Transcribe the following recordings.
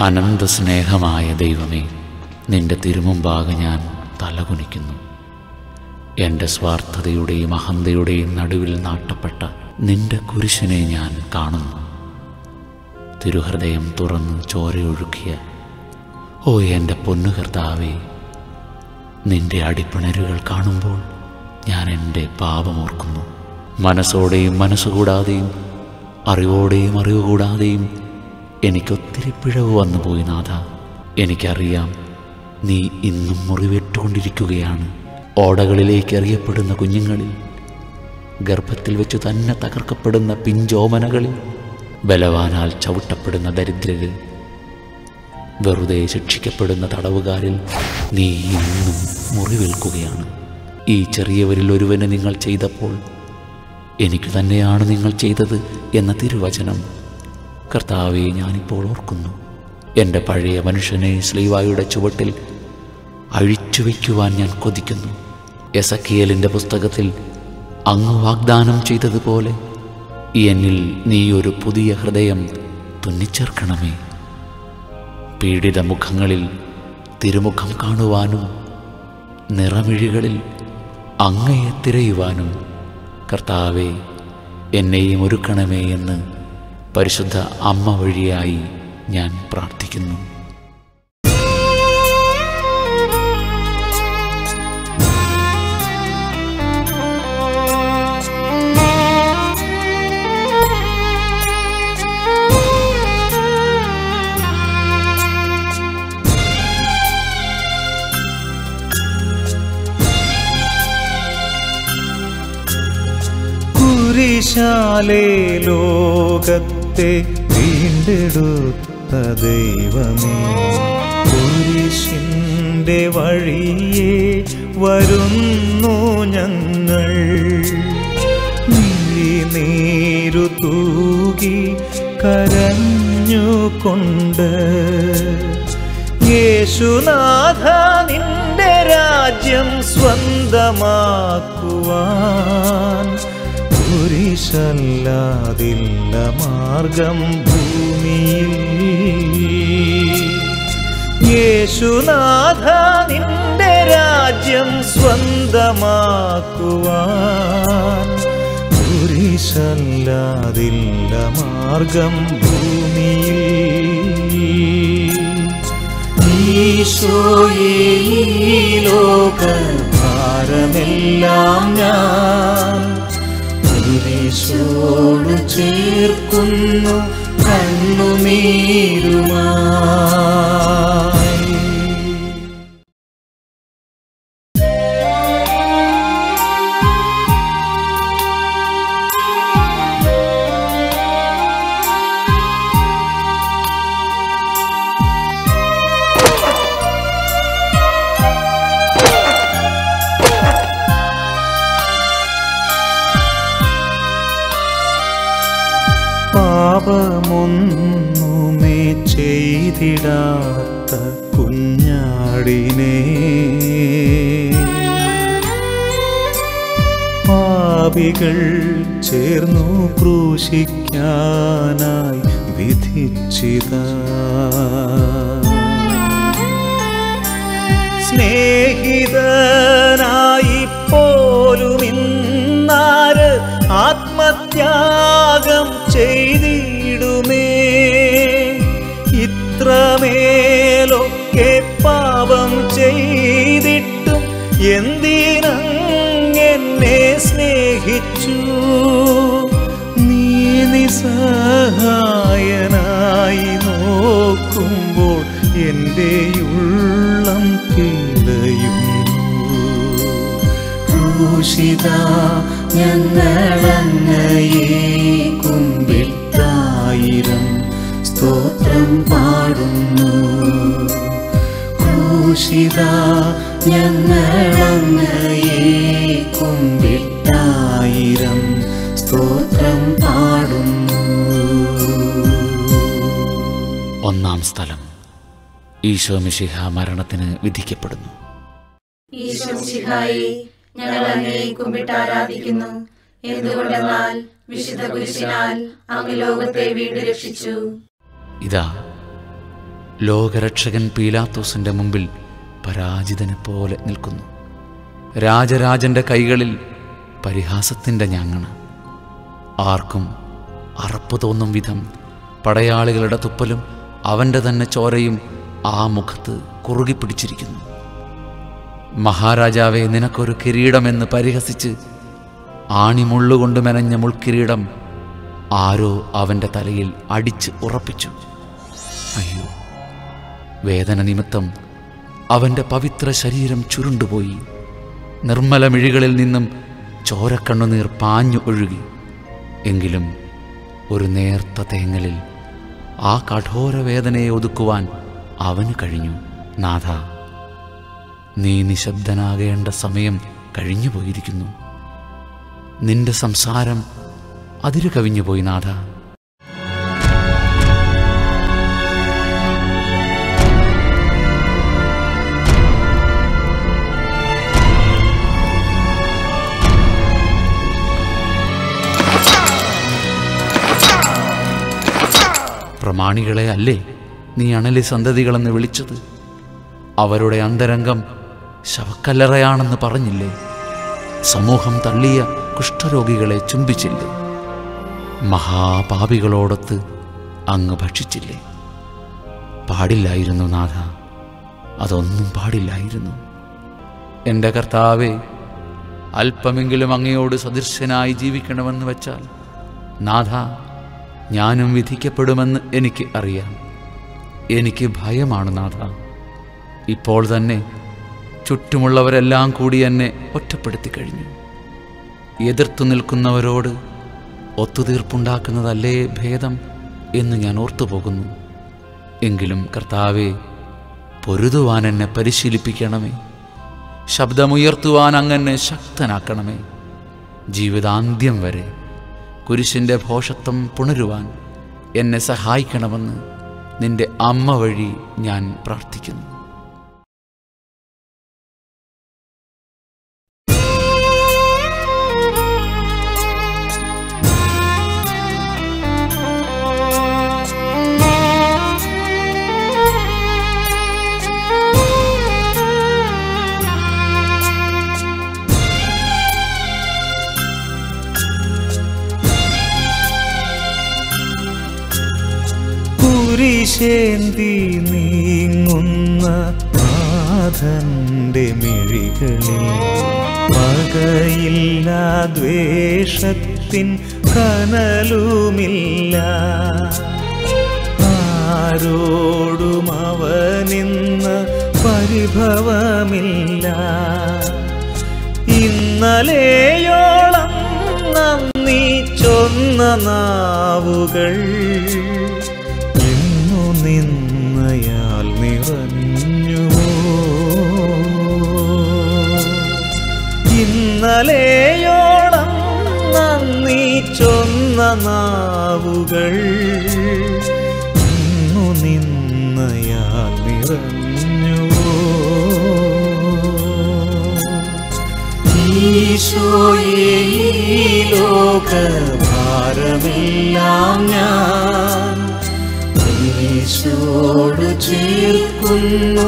അനന്ത സ്നേഹമായ ദൈവമേ നിന്റെ തിരുമുമ്പാകെ ഞാൻ തലകുനിക്കുന്നു എൻ്റെ സ്വാർത്ഥതയുടെയും അഹന്തയുടെയും നടുവിൽ നാട്ടപ്പെട്ട നിന്റെ കുരിശിനെ ഞാൻ കാണുന്നു തിരുഹൃദയം തുറന്ന് ചോരയൊഴുക്കിയ ഓ എൻ്റെ പൊന്നുകർത്താവേ നിന്റെ അടിപ്പിണരുകൾ കാണുമ്പോൾ ഞാൻ എൻ്റെ പാപമോർക്കുന്നു മനസ്സോടെയും മനസ്സുകൂടാതെയും അറിവോടെയും അറിവ് കൂടാതെയും എനിക്കൊത്തിരി പിഴവ് വന്നുപോയി നാഥ എനിക്കറിയാം നീ ഇന്നും മുറിവേറ്റുകൊണ്ടിരിക്കുകയാണ് ഓടകളിലേക്ക് എറിയപ്പെടുന്ന കുഞ്ഞുങ്ങളിൽ ഗർഭത്തിൽ വെച്ച് തന്നെ തകർക്കപ്പെടുന്ന പിഞ്ചോമനകളിൽ ബലവാനാൽ ചവിട്ടപ്പെടുന്ന ദരിദ്രരിൽ വെറുതെ ശിക്ഷിക്കപ്പെടുന്ന തടവുകാരിൽ നീ ഇന്നും മുറിവേൽക്കുകയാണ് ഈ ചെറിയവരിൽ ഒരുവന് നിങ്ങൾ ചെയ്തപ്പോൾ എനിക്ക് തന്നെയാണ് നിങ്ങൾ ചെയ്തത് എന്ന തിരുവചനം കർത്താവെ ഞാനിപ്പോൾ ഓർക്കുന്നു എൻ്റെ പഴയ മനുഷ്യനെ സ്ലീവായുടെ ചുവട്ടിൽ അഴിച്ചു വയ്ക്കുവാൻ ഞാൻ കൊതിക്കുന്നു എസക്കിയലിൻ്റെ പുസ്തകത്തിൽ അങ്ങ് വാഗ്ദാനം ചെയ്തതുപോലെ എന്നിൽ നീ ഒരു പുതിയ ഹൃദയം തുന്നിച്ചേർക്കണമേ പീഡിത മുഖങ്ങളിൽ തിരുമുഖം കാണുവാനും നിറമിഴികളിൽ അങ്ങയെ തിരയുവാനും കർത്താവെ എന്നെയും ഒരുക്കണമേ എന്ന് പരിശുദ്ധ അമ്മ വഴിയായി ഞാൻ പ്രാർത്ഥിക്കുന്നു കുരിശാലേ ലോകത്തെ വീണ്ടെടുത്ത ദൈവമേ കുരിശിൻ്റെ വഴിയെ വരുന്നു ഞങ്ങൾ നീരു തൂകി കരഞ്ഞുകൊണ്ട് യേശുനാഥ നിന്റെ രാജ്യം സ്വന്തമാക്കുവാൻ കുരിശല്ലാതില്ല മാർഗം ഭൂമിയിൽ യേശുനാഥ നിന്റെ രാജ്യം സ്വന്തമാക്കുവാൻ കുരിശല്ലാതില്ല മാർഗം ഭൂമിയിൽ ഈശോയേ ഈ ലോക ഭാരമെല്ലാം ഞാൻ കുരിശോട് ചേർക്കുന്നു കണ്ണുനീരുമായി പാപമൊന്നുമേ ചെയ്തിടാത്ത കുഞ്ഞാടിനെ പാപികൾ ചേർന്നു ക്രൂശിക്കാനായി വിധിച്ചിതാ സ്നേഹിതനായി പോലും ഇന്നാര് ആത്മത്യാഗം ചെയ്തിടുമേ ഇത്രമേലൊക്കെ പാപം ചെയ്തിട്ടും എന്തിനങ്ങനെ സ്നേഹിച്ചു നീ നിസ്സഹായനായി നോക്കുമ്പോൾ എൻ്റെ ഉള്ളം പിടയുന്നു ക്രൂശിത ഞങ്ങളങ്ങയെ കുമ്പിട്ടായിരം സ്തോത്രം പാടുന്നു ക്രൂശിത ഞങ്ങളങ്ങയെ കുമ്പിട്ടായിരം സ്തോത്രം പാടുന്നു ഒന്നാം സ്ഥലം ഈശോ മിശിഹ മരണത്തിന് വിധിക്കപ്പെടുന്നു ഈശ്വസിഹായി ഞങ്ങൾ അങ്ങേ കുമ്പിട്ട് ആരാധിക്കുന്നു എന്തുകൊണ്ടെന്നാൽ വിശുദ്ധ കുരിശിനാൽ അങ്ങ് ലോകത്തെ വീണ്ടും രക്ഷിച്ചു ഇതാ ലോകരക്ഷകൻ പീലാത്തോസിൻ്റെ മുമ്പിൽ പരാജിതനെ പോലെ നിൽക്കുന്നു രാജരാജൻ്റെ കൈകളിൽ പരിഹാസത്തിൻ്റെ ഞാങ്ങണ ആർക്കും അറപ്പ് തോന്നും വിധം പടയാളികളുടെ തുപ്പലും അവൻ്റെ തന്നെ ചോരയും ആ മുഖത്ത് കുറുകി പിടിച്ചിരിക്കുന്നു മഹാരാജാവെ നിനക്കൊരു കിരീടമെന്ന് പരിഹസിച്ച് ആണിമുള്ളുകൊണ്ട് മെനഞ്ഞ മുൾക്കിരീടം ആരോ അവൻ്റെ തലയിൽ അടിച്ച് ഉറപ്പിച്ചു അയ്യോ വേദന നിമിത്തം അവൻ്റെ പവിത്ര ശരീരം ചുരുണ്ടുപോയി നിർമ്മല മിഴികളിൽ നിന്നും ചോരക്കണ്ണുനീർ പാഞ്ഞു ഒഴുകി എങ്കിലും ഒരു നേർത്ത തേങ്ങലിൽ ആ കഠോര വേദനയെ ഒതുക്കുവാൻ അവന് കഴിഞ്ഞു നാഥ നീ നിശബ്ദനാകേണ്ട സമയം കഴിഞ്ഞു പോയിരിക്കുന്നു നിന്റെ സംസാരം അതിരു കവിഞ്ഞുപോയി നാഥ പ്രമാണികളെ അല്ലേ നീ അണലി സന്തതികളെന്ന് വിളിച്ചത് അവരുടെ അന്തരംഗം ശവക്കല്ലറയാണെന്ന് പറഞ്ഞില്ലേ സമൂഹം തള്ളിയ കുഷ്ഠരോഗികളെ ചുംബിച്ചില്ലേ മഹാപാപികളോടൊത്ത് അങ്ങ് ഭക്ഷിച്ചില്ലേ പാടില്ലായിരുന്നു നാഥ അതൊന്നും പാടില്ലായിരുന്നു എൻ്റെ കർത്താവെ അല്പമെങ്കിലും അങ്ങയോട് സദൃശ്യനായി ജീവിക്കണമെന്ന് വെച്ചാൽ നാഥ ഞാനും വിധിക്കപ്പെടുമെന്ന് എനിക്ക് അറിയാം എനിക്ക് ഭയമാണ് നാഥ ഇപ്പോൾ തന്നെ ചുറ്റുമുള്ളവരെല്ലാം കൂടി എന്നെ ഒറ്റപ്പെടുത്തി കഴിഞ്ഞു എതിർത്തു നിൽക്കുന്നവരോട് ഒത്തുതീർപ്പുണ്ടാക്കുന്നതല്ലേ ഭേദം എന്ന് ഞാൻ ഓർത്തുപോകുന്നു എങ്കിലും കർത്താവെ പൊരുതുവാൻ എന്നെ പരിശീലിപ്പിക്കണമേ ശബ്ദമുയർത്തുവാൻ അങ്ങനെ ശക്തനാക്കണമേ ജീവിതാന്ത്യം വരെ കുരിശിൻ്റെ ഭോഷത്വം പുണരുവാൻ എന്നെ സഹായിക്കണമെന്ന് നിന്റെ അമ്മ വഴി ഞാൻ പ്രാർത്ഥിക്കുന്നു കുരിശേന്തി നീങ്ങുന്ന നാഥന്റെ മിഴികളിൽ പകയില്ല ദ്വേഷത്തിൻ കനലുമില്ല ആരോടും അവനിന്ന് പരിഭവമില്ല ഇന്നലെയോളം നന്ദി ചൊന്ന നാവുകൾ ഇന്നു നിന്നയാൽ നിറഞ്ഞുവോ ഇന്നലെയോളം നന്ദി ചൊന്ന നാവുകൾ ഇന്നു നിന്നയാൽ നിറഞ്ഞുവോ ഈശോയേ ഈ ലോകഭാരമെല്ലാം ഞാൻ ഈശോട് ചേർക്കുന്നു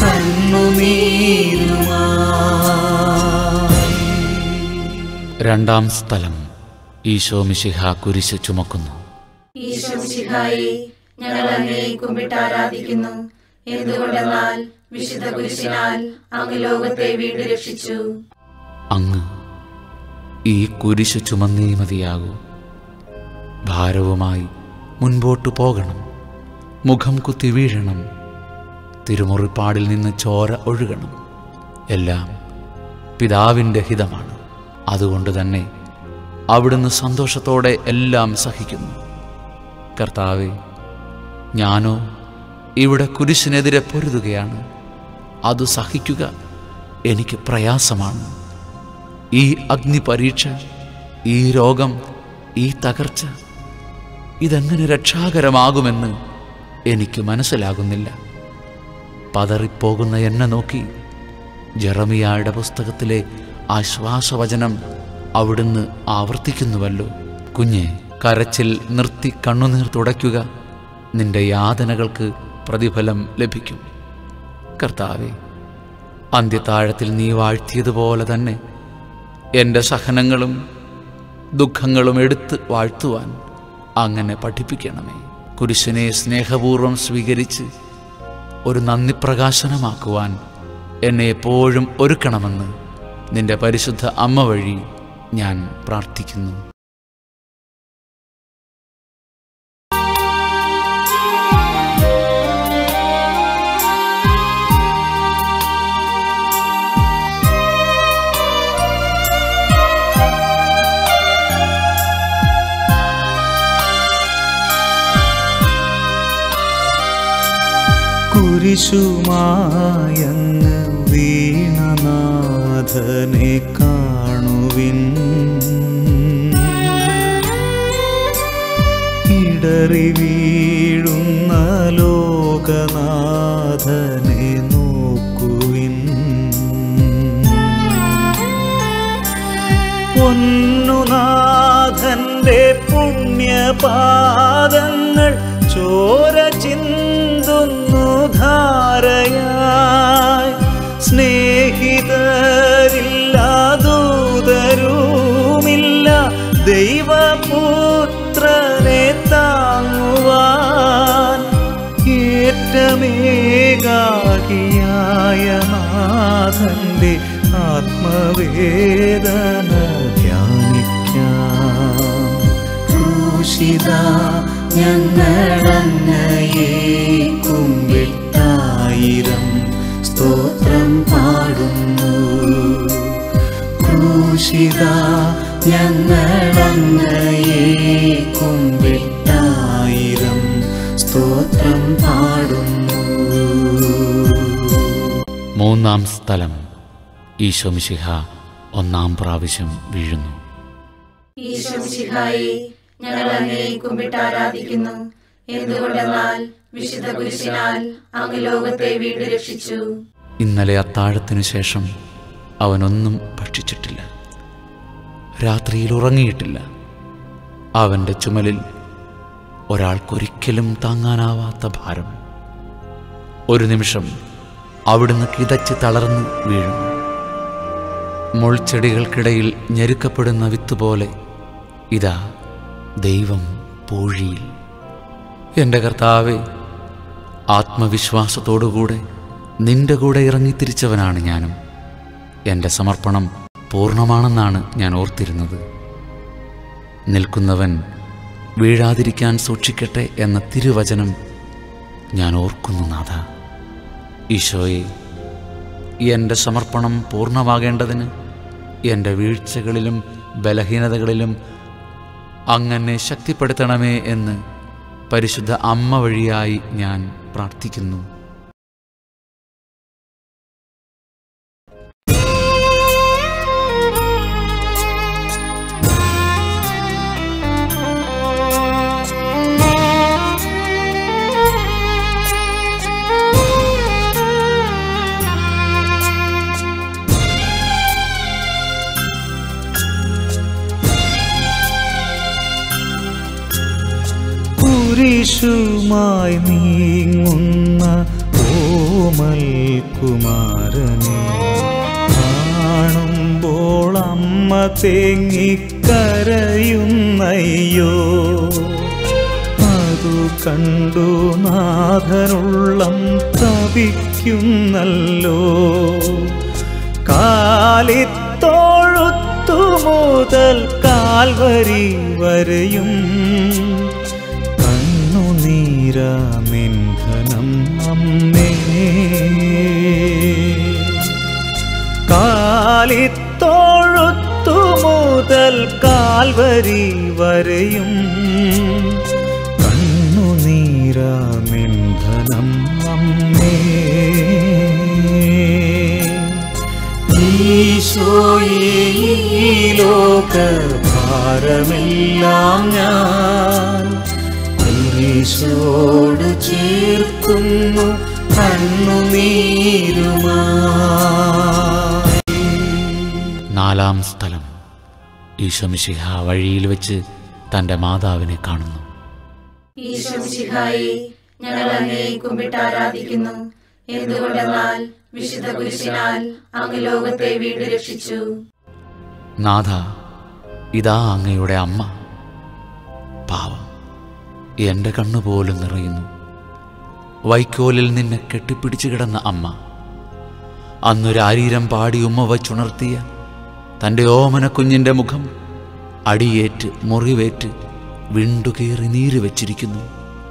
കണ്ണുനീരുമായി രണ്ടാം സ്ഥലം ഈശോ മിശിഹ കുരിശ് ചുമക്കുന്നു ഈശോ മിശിഹായെ ഞങ്ങൾ അങ്ങേ കുമ്പിട്ട് ആരാധിക്കുന്നു എന്തുകൊണ്ടെന്നാൽ വിശുദ്ധ കുരിശിനാൽ അങ്ങ് ലോകത്തെ വീണ്ടും രക്ഷിച്ചു അങ്ങ് ഈ കുരിശ് ചുമന്നേ മതിയാകൂ ഭാരവുമായി മുൻപോട്ടു പോകണം മുഖം കുത്തി വീഴണം തിരുമുറിപ്പാടിൽ നിന്ന് ചോര ഒഴുകണം എല്ലാം പിതാവിൻ്റെ ഹിതമാണ് അതുകൊണ്ട് തന്നെ അവിടുന്ന് സന്തോഷത്തോടെ എല്ലാം സഹിക്കുന്നു കർത്താവെ ഞാനോ ഇവിടെ കുരിശിനെതിരെ പൊരുതുകയാണ് അത് സഹിക്കുക എനിക്ക് പ്രയാസമാണ് ഈ അഗ്നിപരീക്ഷ ഈ രോഗം ഈ തകർച്ച ഇതെങ്ങനെ രക്ഷാകരമാകുമെന്ന് എനിക്ക് മനസ്സിലാകുന്നില്ല പതറിപ്പോകുന്ന എന്നെ നോക്കി ജെറമിയായുടെ പുസ്തകത്തിലെ ആശ്വാസവചനം അവിടുന്ന് ആവർത്തിക്കുന്നുവല്ലോ കുഞ്ഞെ കരച്ചിൽ നിർത്തി കണ്ണുനീർ തുടയ്ക്കുക നിന്റെ യാതനകൾക്ക് പ്രതിഫലം ലഭിക്കും കർത്താവെ അന്ത്യത്താഴത്തിൽ നീ വാഴ്ത്തിയതുപോലെ തന്നെ എൻ്റെ സഹനങ്ങളും ദുഃഖങ്ങളും എടുത്ത് വാഴ്ത്തുവാൻ അങ്ങനെ പഠിപ്പിക്കണമേ കുരിശിനെ സ്നേഹപൂർവ്വം സ്വീകരിച്ച് ഒരു നന്ദി പ്രകാശനമാക്കുവാൻ എന്നെ എപ്പോഴും ഒരുക്കണമെന്ന് നിന്റെ പരിശുദ്ധ അമ്മ വഴി ഞാൻ പ്രാർത്ഥിക്കുന്നു കുരിശുമായങ്ങ് വീണനാഥനെ കാണുവിൻ ഇടറി വീഴുന്ന ലോകനാഥനെ നോക്കുവിൻ പൊന്നുനാഥന്റെ പുണ്യപാദങ്ങൾ ചോര ചിന്തുന്നു ധാരയായി സ്നേഹിതരില്ലാതൂതരുമില്ല ദൈവപുത്രനെ താങ്ങുവാൻ ഏറ്റമേകാകിയായ നാഥന്റെ ആത്മവേദന ധ്യാനിക്കാം ക്രൂശിത ഞങ്ങളങ്ങയെ കുമ്പിട്ടായിരം സ്തോത്രം പാടുന്നു ക്രൂശിത ഞങ്ങളങ്ങയെ കുമ്പിട്ടായിരം സ്തോത്രം പാടുന്നു മൂന്നാം സ്ഥലം ഈശോ മിശിഹ ഒന്നാം പ്രാവശ്യം വീഴുന്നു ഈശോ മിശിഹായെ ഞങ്ങൾ അങ്ങേ കുമ്പിട്ട് ആരാധിക്കുന്നു എന്തുകൊണ്ടെന്നാൽ വിശുദ്ധ കുരിശിനാൽ അങ്ങ് ലോകത്തെ വീണ്ടും രക്ഷിച്ചു ഇന്നലെ അത്താഴത്തിനു ശേഷം അവനൊന്നും ഭക്ഷിച്ചിട്ടില്ല രാത്രിയിൽ ഉറങ്ങിയിട്ടില്ല അവൻ്റെ ചുമലിൽ ഒരാൾക്കൊരിക്കലും താങ്ങാനാവാത്ത ഭാരം ഒരു നിമിഷം അവിടുന്ന് കിതച്ച് തളർന്നു വീഴുന്നു മുൾച്ചെടികൾക്കിടയിൽ ഞെരുക്കപ്പെടുന്ന വിത്ത് പോലെ ഇതാ ദൈവം പൂഴിയിൽ എൻ്റെ കർത്താവെ ആത്മവിശ്വാസത്തോടുകൂടെ നിന്റെ കൂടെ ഇറങ്ങിത്തിരിച്ചവനാണ് ഞാനും എൻ്റെ സമർപ്പണം പൂർണ്ണമാണെന്നാണ് ഞാൻ ഓർത്തിരുന്നത് നിൽക്കുന്നവൻ വീഴാതിരിക്കാൻ സൂക്ഷിക്കട്ടെ എന്ന തിരുവചനം ഞാൻ ഓർക്കുന്നു നാഥ ഈശോയെ എൻ്റെ സമർപ്പണം പൂർണ്ണമാകേണ്ടതിന് എൻ്റെ വീഴ്ചകളിലും ബലഹീനതകളിലും അങ്ങനെ ശക്തിപ്പെടുത്തണമേ എന്ന് പരിശുദ്ധ അമ്മ വഴിയായി ഞാൻ പ്രാർത്ഥിക്കുന്നു കുരിശുമായി നീങ്ങുന്ന ഓമൽ കുമാരനെ കാണുമ്പോൾ അമ്മ തേങ്ങിക്കരയുന്നയ്യോ അതു കണ്ടു നാഥനുള്ളം തപിക്കുന്നല്ലോ കാലിത്തോഴുത്തു മുതൽ കാൽവരി വരെയും കണ്ണുനീരാ നിന്ധനം അമ്മേ കാലിത്തോഴുത്തു മുതൽ കാൽവരി വരെയും കണ്ണുനീരാ നിന്ധനം അമ്മേ ഈശോയേ ഈ ലോക ഭാരമെല്ലാം ഞാൻ കുരിശോട് ചേർക്കുന്നു കണ്ണുനീരുമാ നാലാം സ്ഥലം ഈശോമിശിഹ വഴിയിൽ വെച്ച് തൻ്റെ മാതാവിനെ കാണുന്നു ഈശോ മിശിഹായെ ഞങ്ങൾ അങ്ങേ കുമ്പിട്ട് ആരാധിക്കുന്നു എന്തുകൊണ്ടെന്നാൽ വിശുദ്ധ കുരിശിനാൽ അങ്ങ് ലോകത്തെ വീണ്ടും രക്ഷിച്ചു നാഥ ഇതാ അങ്ങയുടെ അമ്മ പാവം എൻ്റെ കണ്ണുപോലും നിറയുന്നു വൈക്കോലിൽ നിന്നെ കെട്ടിപ്പിടിച്ചു കിടന്ന അമ്മ അന്നൊരാരീരം പാടി ഉമ്മ വച്ചുണർത്തിയ തൻ്റെ ഓമന കുഞ്ഞിൻ്റെ മുഖം അടിയേറ്റ് മുറിവേറ്റ് വിണ്ടുകീറി നീര് വച്ചിരിക്കുന്നു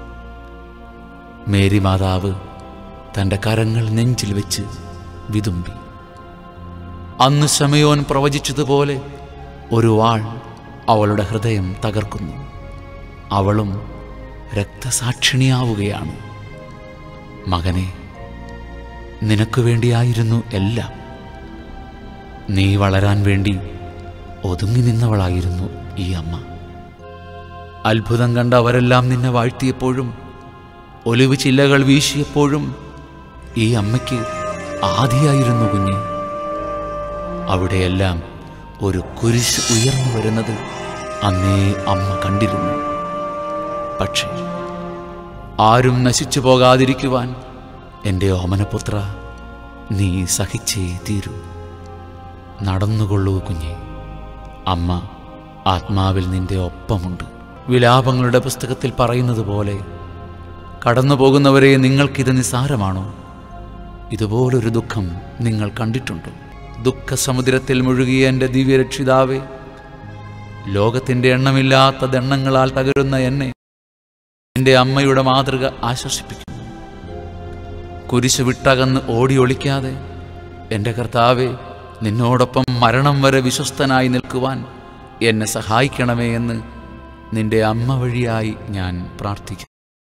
മേരി മാതാവ് തൻ്റെ കരങ്ങൾ നെഞ്ചിൽ വെച്ച് വിതുമ്പി അന്ന് ശമയോൻ പ്രവചിച്ചതുപോലെ ഒരു വാൾ അവളുടെ ഹൃദയം തകർക്കുന്നു അവളും രക്തസാക്ഷിണിയാവുകയാണ് മകനെ നിനക്ക് വേണ്ടിയായിരുന്നു എല്ലാം നീ വളരാൻ വേണ്ടി ഒതുങ്ങി നിന്നവളായിരുന്നു ഈ അമ്മ അത്ഭുതം കണ്ട അവരെല്ലാം നിന്നെ വാഴ്ത്തിയപ്പോഴും ഒലിവ് ചില്ലകൾ വീശിയപ്പോഴും ഈ അമ്മയ്ക്ക് ആദിയായിരുന്നു കുഞ്ഞ് അവിടെയെല്ലാം ഒരു കുരിശ് ഉയർന്നു വരുന്നത് അന്നേ അമ്മ കണ്ടിരുന്നു പക്ഷേ ആരും നശിച്ചു പോകാതിരിക്കുവാൻ എൻ്റെ ഓമനപുത്ര നീ സഹിച്ചേ തീരൂ നടന്നുകൊള്ളൂ കുഞ്ഞെ അമ്മ ആത്മാവിൽ നിന്റെ ഒപ്പമുണ്ട് വിലാപങ്ങളുടെ പുസ്തകത്തിൽ പറയുന്നത് പോലെ കടന്നു പോകുന്നവരെ നിങ്ങൾക്കിത് നിസ്സാരമാണോ ഇതുപോലൊരു ദുഃഖം നിങ്ങൾ കണ്ടിട്ടുണ്ടോ ദുഃഖസമുദ്രത്തിൽ മുഴുകിയ എൻ്റെ ദിവ്യരക്ഷിതാവേ ലോകത്തിൻ്റെ എണ്ണമില്ലാത്ത ദണ്ണങ്ങളാൽ തകരുന്ന എന്നെ എൻ്റെ അമ്മയുടെ മാതൃക ആശ്വസിപ്പിക്കുന്നു കുരിശ് വിട്ടകന്ന് ഓടി ഒളിക്കാതെ എൻ്റെ കർത്താവെ നിന്നോടൊപ്പം മരണം വരെ വിശ്വസ്തനായി നിൽക്കുവാൻ എന്നെ സഹായിക്കണമേ എന്ന് നിന്റെ അമ്മ വഴിയായി ഞാൻ പ്രാർത്ഥിക്കുന്നു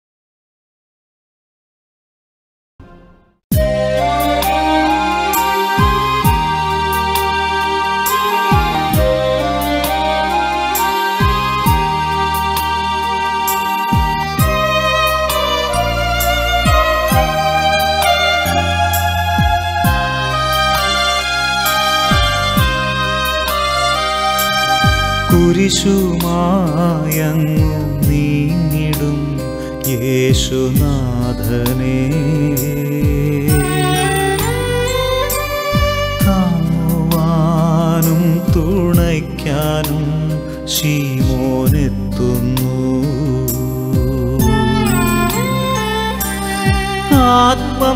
കുരിശുമായങ്ങു നീങ്ങിടും യേശുനാഥനെ താങ്ങുവാനും തുണയ്ക്കാനും ശീമോനെത്തുന്നു ആത്മം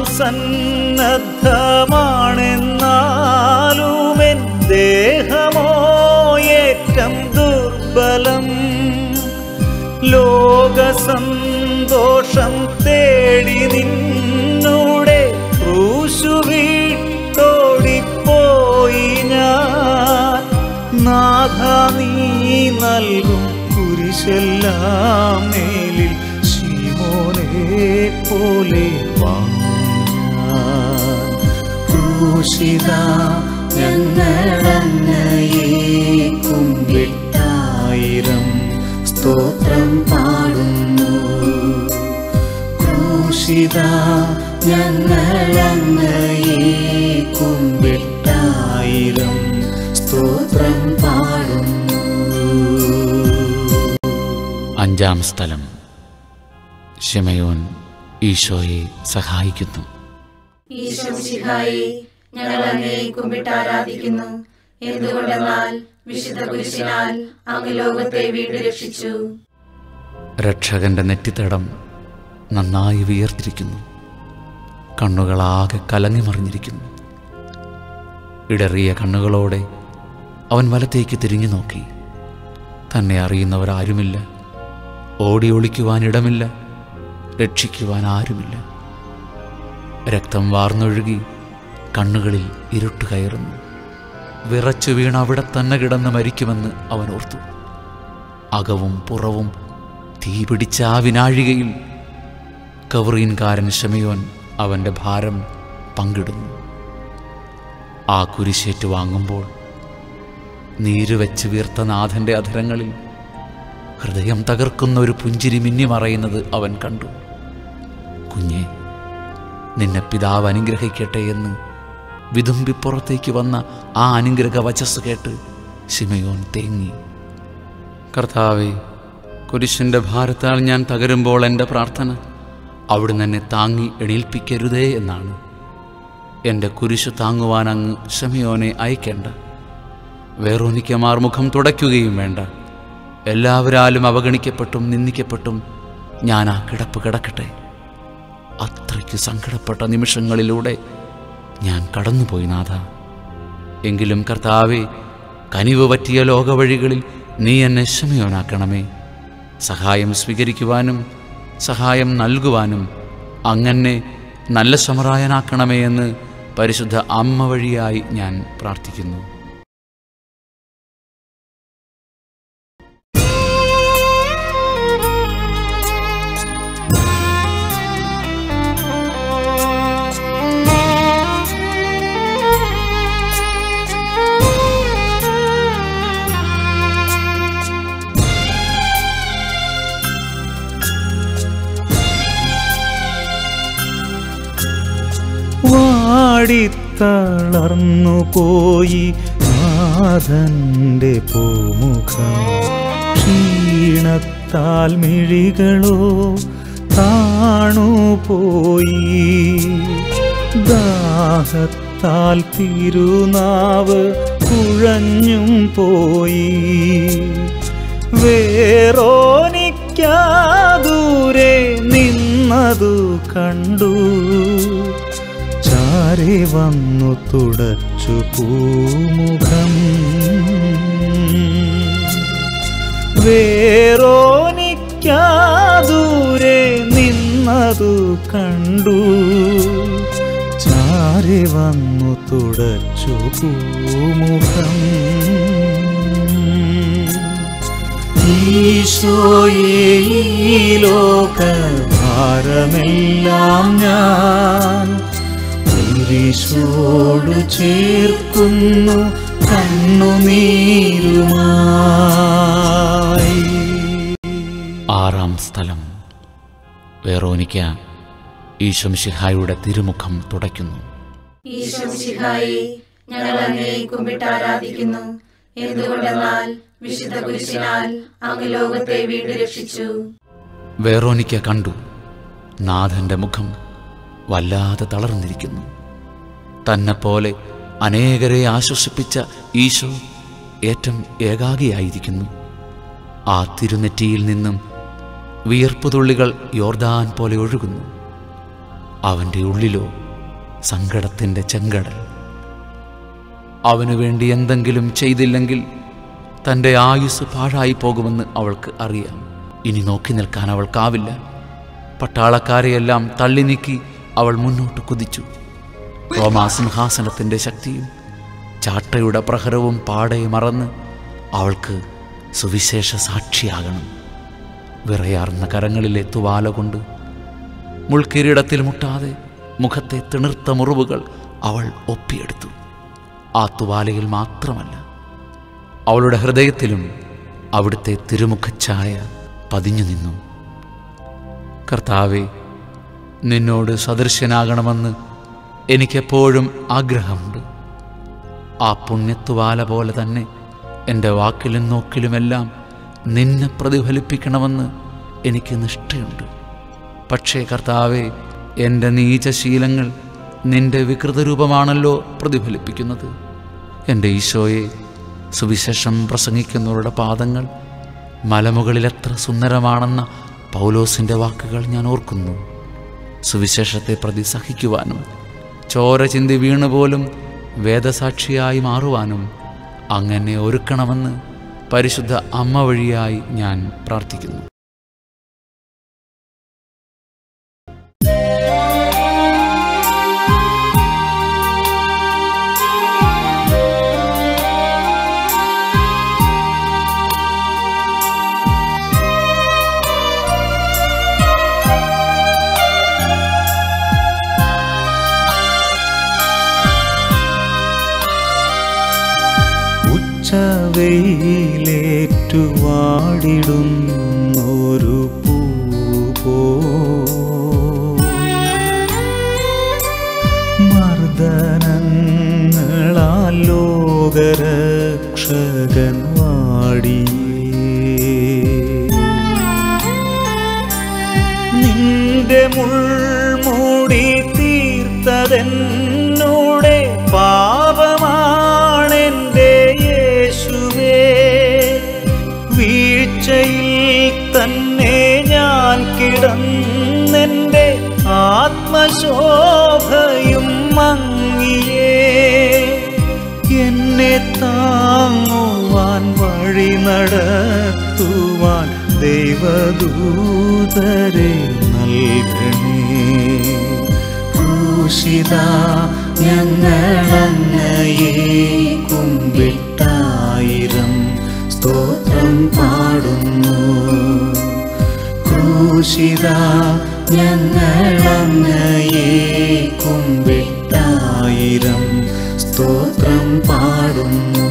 സന്നദ്ധമാണെന്നാലും എൻ ദേഹമോ ഏറ്റം ദുർബലം ലോക സന്തോഷം തേടി നിന്നൂടെ ക്രൂശു വീട്ടോടിപ്പോയി ഞാൻ നാഥ നീ നൽകും കുരിശെല്ലാം മേലിൽ ശിമോനെ പോലെ വാങ്ങാൻ ക്രൂശിത ഞങ്ങളങ്ങയെ കുമ്പിട്ടായിരം സ്തോത്രം പാടുന്നു ക്രൂശിത ഞങ്ങളങ്ങയെ കുമ്പിട്ടായിരം സ്തോത്രം പാടുന്നു അഞ്ചാം സ്ഥലം ഷിമയോൻ ഈശോയെ സഹായിക്കുന്നു ഈശോ മിശിഹായെ ഞങ്ങൾ അങ്ങേ കുമ്പിട്ട് ആരാധിക്കുന്നു എന്തുകൊണ്ടെന്നാൽ വിശുദ്ധ കുരിശിനാൽ അങ്ങ് ലോകത്തെ വീണ്ടും രക്ഷിച്ചു രക്ഷകന്റെ നെറ്റിത്തടം നന്നായി വിയർത്തിരിക്കുന്നു കണ്ണുകളാകെ കലങ്ങിമറിഞ്ഞിരിക്കുന്നു ഇടറിയ കണ്ണുകളോടെ അവൻ വലത്തേക്ക് തിരിഞ്ഞു നോക്കി തന്നെ അറിയുന്നവരാരുമില്ല ഓടി ഒളിക്കുവാൻ ഇടമില്ല രക്ഷിക്കുവാൻ ആരുമില്ല രക്തം വാർന്നൊഴുകി കണ്ണുകളിൽ ഇരുട്ട് കയറുന്നു വിറച്ചു വീണ് അവിടെ തന്നെ കിടന്ന് മരിക്കുമെന്ന് അവൻ ഓർത്തു അകവും പുറവും തീ പിടിച്ച ആ വിനാഴികയിൽ കവറീൻകാരൻ ഷമയോൻ അവൻ്റെ ഭാരം പങ്കിടുന്നു ആ കുരിശേറ്റ് വാങ്ങുമ്പോൾ നീര് വെച്ച് വീർത്ത നാഥൻ്റെ അധരങ്ങളിൽ ഹൃദയം തകർക്കുന്ന ഒരു പുഞ്ചിരി മിന്നിമറയുന്നത് അവൻ കണ്ടു കുഞ്ഞെ നിന്നെ പിതാവ് അനുഗ്രഹിക്കട്ടെ എന്ന് വിതുമ്പിപ്പുറത്തേക്ക് വന്ന ആ അനുഗ്രഹ വചസ് കേട്ട് ശിമയോൻ തേങ്ങി കർത്താവെ കുരിശിൻ്റെ ഭാരത്താൽ ഞാൻ തകരുമ്പോൾ എൻ്റെ പ്രാർത്ഥന അവിടുന്ന് എന്നെ താങ്ങി എണീൽപ്പിക്കരുതേ എന്നാണ് എൻ്റെ കുരിശു താങ്ങുവാൻ അങ്ങ് ഷമിയോനെ അയക്കേണ്ട വേറോനിക്കമാർ മുഖം തുടയ്ക്കുകയും വേണ്ട എല്ലാവരാലും അവഗണിക്കപ്പെട്ടും നിന്ദിക്കപ്പെട്ടും ഞാൻ ആ കിടപ്പ് കിടക്കട്ടെ അത്രയ്ക്ക് സങ്കടപ്പെട്ട നിമിഷങ്ങളിലൂടെ ഞാൻ കടന്നുപോയി നാഥ എങ്കിലും കർത്താവെ കനിവ് പറ്റിയ ലോകവഴികളിൽ നീ എന്നെ ക്ഷമയോനാക്കണമേ സഹായം സ്വീകരിക്കുവാനും സഹായം നൽകുവാനും അങ്ങനെ നല്ല സമറായനാക്കണമേ എന്ന് പരിശുദ്ധ അമ്മ വഴിയായി ഞാൻ പ്രാർത്ഥിക്കുന്നു വാടിത്തളർന്നു പോയി നാഥന്റെ പൂമുഖം ക്ഷീണത്താൽ മിഴികളോ താണുപോയി ദാഹത്താൽ തിരുനാവ് കുഴഞ്ഞും പോയി വേറോനിക്കാദൂരെ നിന്നതു കണ്ടു ചാരി വന്നു തുടച്ചു പൂമുഖം വേറോനിക്കാദൂരെ നിന്നതു കണ്ടു ചാരി വന്നു തുടച്ചു പൂമുഖം ഈശോയേ ഈ ലോക ഭാരമെല്ലാം ഞാൻ കുരിശോടു ചേർക്കുന്നു കണ്ണുനീരുമായി ആറാം സ്ഥലം വേറോനിക്ക ഈശംഷിഹായുടെ തിരുമുഖം തുടയ്ക്കുന്നു ഈശോമിശിഹായി ഞങ്ങൾ അങ്ങേ കുമ്പിട്ട് ആരാധിക്കുന്നു എന്തുകൊണ്ടെന്നാൽ വിശുദ്ധ കുരിശിനാൽ അങ്ങ് ലോകത്തെ വീണ്ടും രക്ഷിച്ചു വേറോനിക്ക കണ്ടു നാഥന്റെ മുഖം വല്ലാതെ തളർന്നിരിക്കുന്നു തന്നെപ്പോലെ അനേകരെ ആശ്വസിപ്പിച്ച ഈശോ ഏറ്റവും ഏകാഗിയായിരിക്കുന്നു ആ തിരുനെറ്റിയിൽ നിന്നും വിയർപ്പുതുള്ളികൾ യോർദാൻ പോലെ ഒഴുകുന്നു അവൻ്റെ ഉള്ളിലോ സങ്കടത്തിൻ്റെ ചെങ്കടൽ അവനു വേണ്ടി എന്തെങ്കിലും ചെയ്തില്ലെങ്കിൽ തൻ്റെ ആയുസ് പാഴായി പോകുമെന്ന് അവൾക്ക് അറിയാം ഇനി നോക്കി നിൽക്കാൻ അവൾക്കാവില്ല പട്ടാളക്കാരെയെല്ലാം തള്ളി നീക്കി അവൾ മുന്നോട്ട് കുതിച്ചു റോമാസിംഹാസനത്തിൻ്റെ ശക്തിയും ചാട്ടയുടെ പ്രഹരവും പാടെ മറന്ന് അവൾക്ക് സുവിശേഷ സാക്ഷിയാകണം വിറയാർന്ന കരങ്ങളിലെ തുവാല കൊണ്ട് മുൾക്കിരീടത്തിൽ മുട്ടാതെ മുഖത്തെ തിണിർത്ത മുറിവുകൾ അവൾ ഒപ്പിയെടുത്തു ആ തുവാലയിൽ മാത്രമല്ല അവളുടെ ഹൃദയത്തിലും അവിടുത്തെ തിരുമുഖഛായ പതിഞ്ഞു നിന്നു കർത്താവെ നിന്നോട് സദൃശ്യനാകണമെന്ന് എനിക്കെപ്പോഴും ആഗ്രഹമുണ്ട് ആ പുണ്യത്തുവാല പോലെ തന്നെ എൻ്റെ വാക്കിലും നോക്കിലുമെല്ലാം നിന്നെ പ്രതിഫലിപ്പിക്കണമെന്ന് എനിക്ക് നിഷ്ഠയുണ്ട് പക്ഷേ കർത്താവെ എൻ്റെ നീചശീലങ്ങൾ നിന്റെ വികൃതരൂപമാണല്ലോ പ്രതിഫലിപ്പിക്കുന്നത് എൻ്റെ ഈശോയെ സുവിശേഷം പ്രസംഗിക്കുന്നവരുടെ പാദങ്ങൾ മലമുകളിൽ എത്ര സുന്ദരമാണെന്ന പൗലോസിൻ്റെ വാക്കുകൾ ഞാൻ ഓർക്കുന്നു സുവിശേഷത്തെ പ്രതി സഹിക്കുവാനും ചോര ചിന്തി വീണുപോലും വേദസാക്ഷിയായി മാറുവാനും അങ്ങനെ ഒരുക്കണമെന്ന് പരിശുദ്ധ അമ്മ വഴിയായി ഞാൻ പ്രാർത്ഥിക്കുന്നു ഉച്ചവെയിലേറ്റുവാടിടുന്നൊരു പൂ മർദ്ദനങ്ങളാൽ ലോകരക്ഷകൻ വാടിയേ നിന്റെ മുൾ ചെയ്യുന്നതെന്നൂടെ പാപമാണെൻ്റെ യേശുവേ വീഴ്ചയിൽ തന്നെ ഞാൻ കിടന്നെൻ്റെ ആത്മശോഭയും മങ്ങിയേ എന്നെ താങ്ങുവാൻ വഴി നടത്തുവാൻ ദൈവദൂതരെ നൽകണേ ക്രൂശിത ഞങ്ങളങ്ങയെ കുമ്പിട്ടായിരം സ്തോത്രം പാടുന്നു ക്രൂശിത ഞങ്ങളങ്ങയെ കുമ്പിട്ടായിരം സ്തോത്രം പാടുന്നു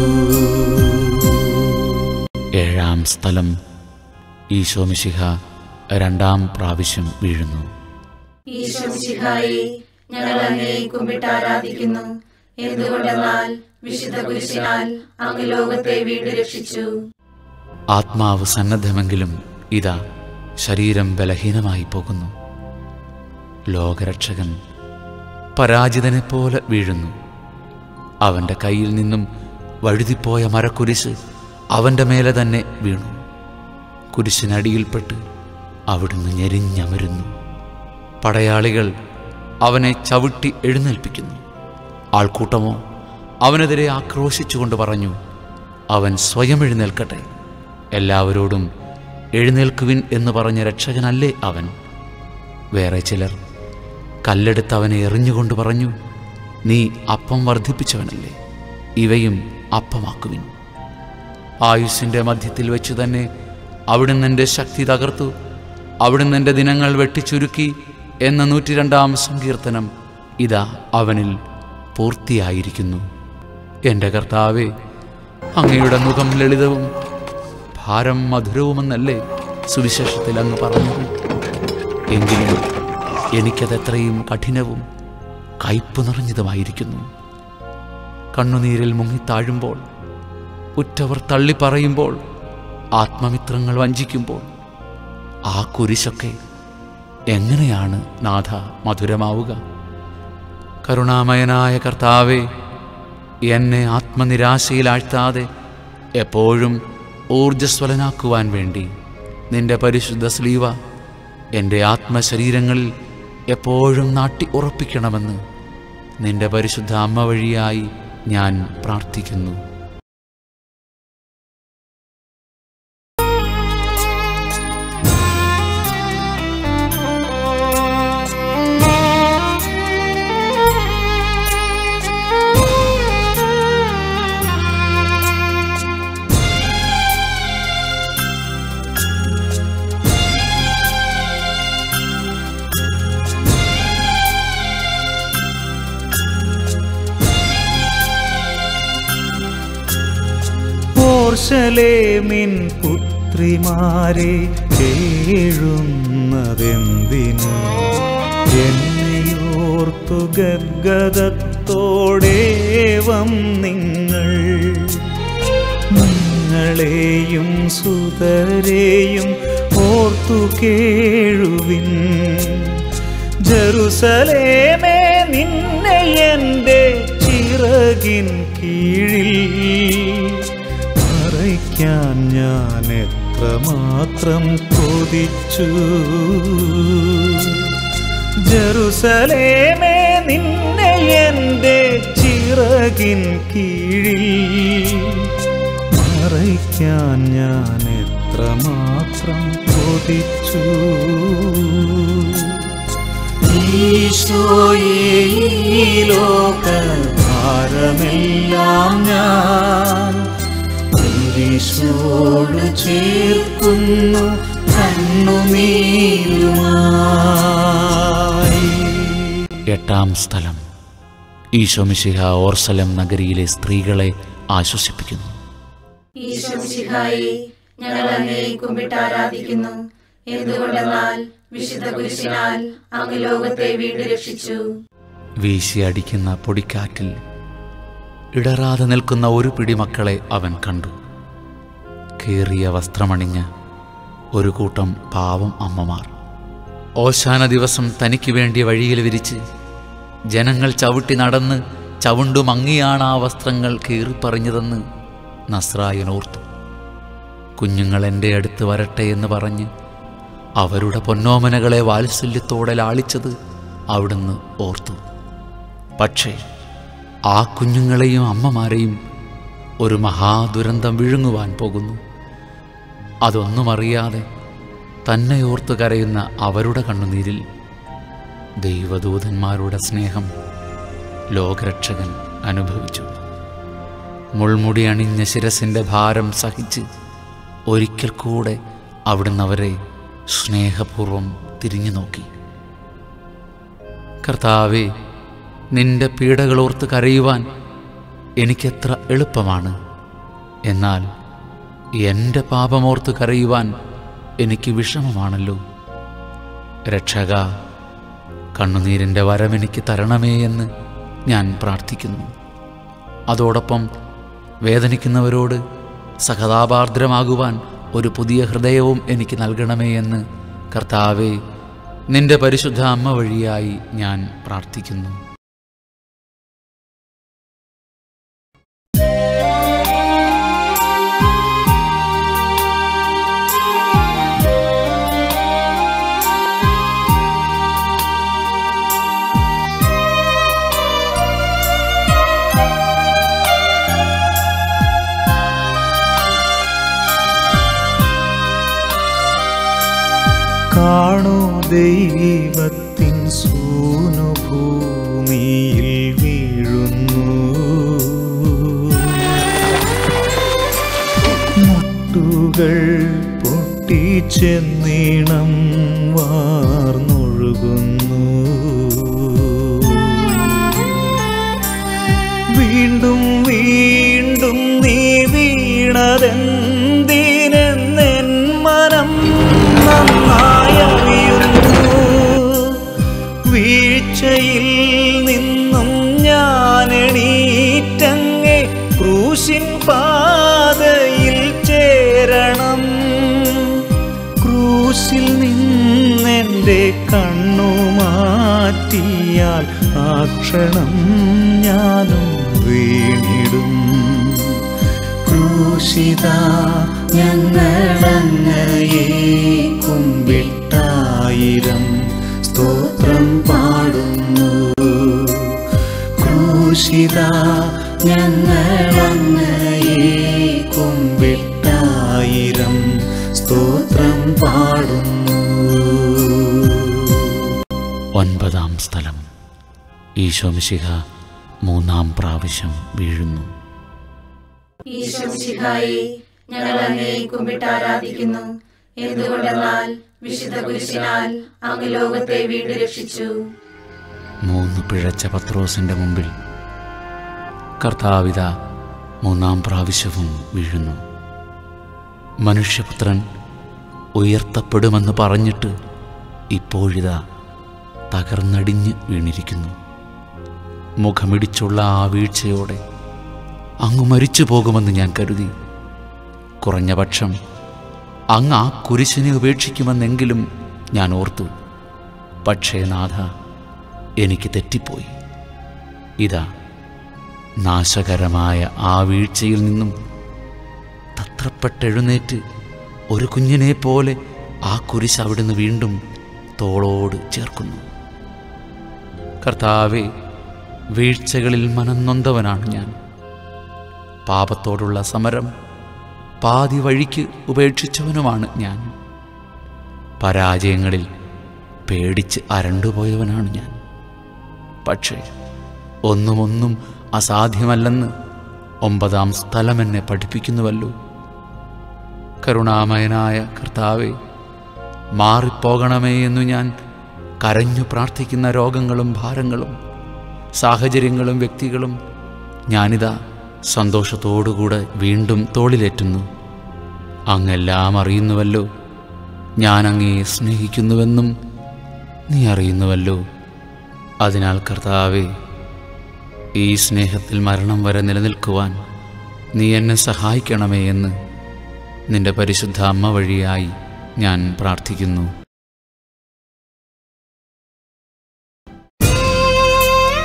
ഏഴാം സ്ഥലം ഈശോമിശിഹ രണ്ടാം പ്രാവശ്യം വീഴുന്നു ഈശ്വംശിഹായി ഞങ്ങൾ അങ്ങേ കുമ്പിട്ട് ആരാധിക്കുന്നു എന്തുകൊണ്ടെന്നാൽ വിശുദ്ധ കുരിശിനാൽ അങ്ങ് ലോകത്തെ വീട് രക്ഷിച്ചു ആത്മാവ് സന്നദ്ധമെങ്കിലും ഇതാ ശരീരം ബലഹീനമായി പോകുന്നു ലോകരക്ഷകൻ പരാജിതനെപ്പോലെ വീഴുന്നു അവൻ്റെ കയ്യിൽ നിന്നും വഴുതിപ്പോയ മരക്കുരിശ് അവൻ്റെ മേലെ തന്നെ വീണു കുരിശിനടിയിൽപ്പെട്ട് അവിടുന്ന് ഞെരിഞ്ഞമരുന്നു പടയാളികൾ അവനെ ചവിട്ടി എഴുന്നേൽപ്പിക്കുന്നു ആൾക്കൂട്ടമോ അവനെതിരെ ആക്രോശിച്ചുകൊണ്ട് പറഞ്ഞു അവൻ സ്വയം എഴുന്നേൽക്കട്ടെ എല്ലാവരോടും എഴുന്നേൽക്കുവിൻ എന്ന് പറഞ്ഞ രക്ഷകനല്ലേ അവൻ വേറെ ചിലർ കല്ലെടുത്ത് അവനെ എറിഞ്ഞുകൊണ്ട് പറഞ്ഞു നീ അപ്പം വർദ്ധിപ്പിച്ചവനല്ലേ ഇവയും അപ്പമാക്കുവിൻ ആയുസ്സിൻ്റെ മധ്യത്തിൽ വെച്ച് തന്നെ അവിടുന്ന് എൻ്റെ ശക്തി തകർത്തു അവിടുന്ന് എൻ്റെ ദിനങ്ങൾ വെട്ടിച്ചുരുക്കി എന്ന നൂറ്റിരണ്ടാം സങ്കീർത്തനം ഇതാ അവനിൽ പൂർത്തിയായിരിക്കുന്നു എൻ്റെ കർത്താവേ അങ്ങയുടെ മുഖം ലളിതവും ഭാരം മധുരവുമെന്നല്ലേ സുവിശേഷത്തിൽ അങ്ങ് പറഞ്ഞത് എങ്കിലും എനിക്കതെത്രയും കഠിനവും കയ്പ് നിറഞ്ഞതുമായിരിക്കുന്നു കണ്ണുനീരിൽ മുങ്ങിത്താഴുമ്പോൾ ഉറ്റവർ തള്ളിപ്പറയുമ്പോൾ ആത്മമിത്രങ്ങൾ വഞ്ചിക്കുമ്പോൾ ആ കുരിശൊക്കെ എങ്ങനെയാണ് നാഥ മധുരമാവുക കരുണാമയനായ കർത്താവെ എന്നെ ആത്മനിരാശയിലാഴ്ത്താതെ എപ്പോഴും ഊർജ്ജസ്വലനാക്കുവാൻ വേണ്ടി നിന്റെ പരിശുദ്ധ സ്ലീവ എൻ്റെ ആത്മശരീരങ്ങളിൽ എപ്പോഴും നാട്ടി ഉറപ്പിക്കണമെന്ന് നിന്റെ പരിശുദ്ധ അമ്മ വഴിയായി ഞാൻ പ്രാർത്ഥിക്കുന്നു ഓർശലേമിൻ പുത്രിമാരെ കേഴുന്നതെന്തിനു എന്നെയോർത്തു ഗദ്ഗതത്തോടേവം നിങ്ങൾ നിങ്ങളെയും സുതരെയും ഓർത്തു കേഴുവിൻ ജറുസലേമേ നിന്നെ എൻ്റെ ചിറകിൻ കീഴിൽ മറയ്ക്കാൻ ഞാൻ എത്രമാത്രം കൊതിച്ചു ജറുസലേമേ നിന്നെ എൻ്റെ ചിറകിൻ കീഴിൽ മറയ്ക്കാൻ ഞാൻ എത്രമാത്രം കൊതിച്ചു ഈശോയേ ഈ ലോക ഭാരമെല്ലാം ഞാൻ കുരിശോട് ചേർക്കുന്നു കണ്ണുനീരുമായി എട്ടാം സ്ഥലം ഈശോമിശിഹ ഓർസലം നഗരിയിലെ സ്ത്രീകളെ ആശ്വസിപ്പിക്കുന്നു ഈശ്വംശിഹായി ഞങ്ങൾ അങ്ങേ കുമ്പിട്ട് ആരാധിക്കുന്നു എന്തുകൊണ്ടെന്നാൽ വിശുദ്ധ കുരിശിനാൽ അങ്ങ് ലോകത്തെ വീട് രക്ഷിച്ചു വീശിയടിക്കുന്ന പൊടിക്കാറ്റിൽ ഇടറാതെ നിൽക്കുന്ന ഒരു പിടി മക്കളെ അവൻ കണ്ടു കീറിയ വസ്ത്രമണിഞ്ഞ് ഒരു കൂട്ടം പാവം അമ്മമാർ ഓശാന ദിവസം തനിക്ക് വേണ്ടി വഴിയിൽ വിരിച്ച് ജനങ്ങൾ ചവിട്ടി നടന്ന് ചവുണ്ടു മങ്ങിയാണ് ആ വസ്ത്രങ്ങൾ കീറിപ്പറിഞ്ഞതെന്ന് നസ്രായൻ ഓർത്തു കുഞ്ഞുങ്ങൾ എൻ്റെ അടുത്ത് വരട്ടെ എന്ന് പറഞ്ഞ് അവരുടെ പൊന്നോമനകളെ വാത്സല്യത്തോടെ ലാളിച്ചത് അവിടുന്ന് ഓർത്തു പക്ഷേ ആ കുഞ്ഞുങ്ങളെയും അമ്മമാരെയും ഒരു മഹാദുരന്തം വിഴുങ്ങുവാൻ പോകുന്നു അതൊന്നും അറിയാതെ തന്നെ ഓർത്ത് കരയുന്ന അവരുടെ കണ്ണുനീരിൽ ദൈവദൂതന്മാരുടെ സ്നേഹം ലോകരക്ഷകൻ അനുഭവിച്ചു മുൾമുടി അണിഞ്ഞ ശിരസിൻ്റെ ഭാരം സഹിച്ച് ഒരിക്കൽ കൂടെ അവിടുന്ന് അവരെ സ്നേഹപൂർവം തിരിഞ്ഞു നോക്കി കർത്താവേ നിന്റെ പീഡകളോർത്ത് കരയുവാൻ എനിക്കെത്ര എളുപ്പമാണ് എന്നാൽ എൻ്റെ പാപമോർത്ത് കരയുവാൻ എനിക്ക് വിഷമമാണല്ലോ രക്ഷക കണ്ണുനീരിൻ്റെ വരമെനിക്ക് തരണമേ എന്ന് ഞാൻ പ്രാർത്ഥിക്കുന്നു അതോടൊപ്പം വേദനിക്കുന്നവരോട് സഹതാപാർദ്രമാകുവാൻ ഒരു പുതിയ ഹൃദയവും എനിക്ക് നൽകണമേ എന്ന് കർത്താവെ നിന്റെ പരിശുദ്ധ അമ്മ വഴിയായി ഞാൻ പ്രാർത്ഥിക്കുന്നു കാണൂ ദൈവത്തിൻ സൂനുഭൂമിയിൽ വീഴുന്നു മുട്ടുകൾ പൊട്ടിച്ചെന്നീണം വാർന്നൊഴുകുന്നു വീണ്ടും വീണ്ടും നീ വീണതെന്തിനെന്നെൻ മനം നന്നായി അറിയുന്നു വീഴ്ചയിൽ നിന്നും ഞാൻ എണീറ്റങ്ങെ ക്രൂശിൻ പാതയിൽ ചേരണം ക്രൂശിൽ നിന്നെൻ്റെ കണ്ണു മാറ്റിയാൽ ആ ക്ഷണം ഞാനും വീണിടും ക്രൂശിത ഞങ്ങളങ്ങയെ കുമ്പിട്ടായിരം സ്തോത്രം പാടുന്നു ക്രൂശിത ഞങ്ങളങ്ങയെ കുമ്പിട്ടായിരം സ്തോത്രം പാടുന്നു ഒൻപതാം സ്ഥലം ഈശോമിശിഹ മൂന്നാം പ്രാവശ്യം വീഴുന്നു ഈശ്വസിഹായി ഞങ്ങൾ അങ്ങേ കുമ്പിട്ട് ആരാധിക്കുന്നു എന്തുകൊണ്ടെന്നാൽ വിശുദ്ധ കുരിശിനാൽ അങ്ങ് ലോകത്തെ വീണ്ടും രക്ഷിച്ചു മൂന്ന് പിഴച്ച പത്രോസിൻ്റെ മുമ്പിൽ കർത്താവിത മൂന്നാം പ്രാവശ്യവും വീഴുന്നു മനുഷ്യപുത്രൻ ഉയർത്തപ്പെടുമെന്ന് പറഞ്ഞിട്ട് ഇപ്പോഴിതാ തകർന്നടിഞ്ഞ് വീണിരിക്കുന്നു മുഖമിടിച്ചുള്ള ആ വീഴ്ചയോടെ അങ്ങ് മരിച്ചു പോകുമെന്ന് ഞാൻ കരുതി കുറഞ്ഞ പക്ഷം അങ്ങ് ആ കുരിശിനെ ഉപേക്ഷിക്കുമെന്നെങ്കിലും ഞാൻ ഓർത്തു പക്ഷേ നാഥ എനിക്ക് തെറ്റിപ്പോയി ഇതാ നാശകരമായ ആ വീഴ്ചയിൽ നിന്നും തത്രപ്പെട്ടെഴുന്നേറ്റ് ഒരു കുഞ്ഞിനെ പോലെ ആ കുരിശ് അവിടുന്ന് വീണ്ടും തോളോട് ചേർക്കുന്നു കർത്താവെ വീഴ്ചകളിൽ മനംനൊന്തവനാണ് ഞാൻ പാപത്തോടുള്ള സമരം പാതി വഴിക്ക് ഉപേക്ഷിച്ചവനുമാണ് ഞാൻ പരാജയങ്ങളിൽ പേടിച്ച് അരണ്ടുപോയവനാണ് ഞാൻ പക്ഷേ ഒന്നുമൊന്നും അസാധ്യമല്ലെന്ന് ഒമ്പതാം സ്ഥലം എന്നെ പഠിപ്പിക്കുന്നുവല്ലോ കരുണാമയനായ കർത്താവെ മാറിപ്പോകണമേ എന്നു ഞാൻ കരഞ്ഞു പ്രാർത്ഥിക്കുന്ന രോഗങ്ങളും ഭാരങ്ങളും സാഹചര്യങ്ങളും വ്യക്തികളും ഞാനിതാ സന്തോഷത്തോടുകൂടെ വീണ്ടും തോളിലേറ്റുന്നു അങ്ങെല്ലാം അറിയുന്നുവല്ലോ ഞാൻ അങ്ങയെ സ്നേഹിക്കുന്നുവെന്നും നീ അറിയുന്നുവല്ലോ അതിനാൽ കർത്താവെ ഈ സ്നേഹത്തിൽ മരണം വരെ നിലനിൽക്കുവാൻ നീ എന്നെ സഹായിക്കണമേ എന്ന് നിന്റെ പരിശുദ്ധ അമ്മ വഴിയായി ഞാൻ പ്രാർത്ഥിക്കുന്നു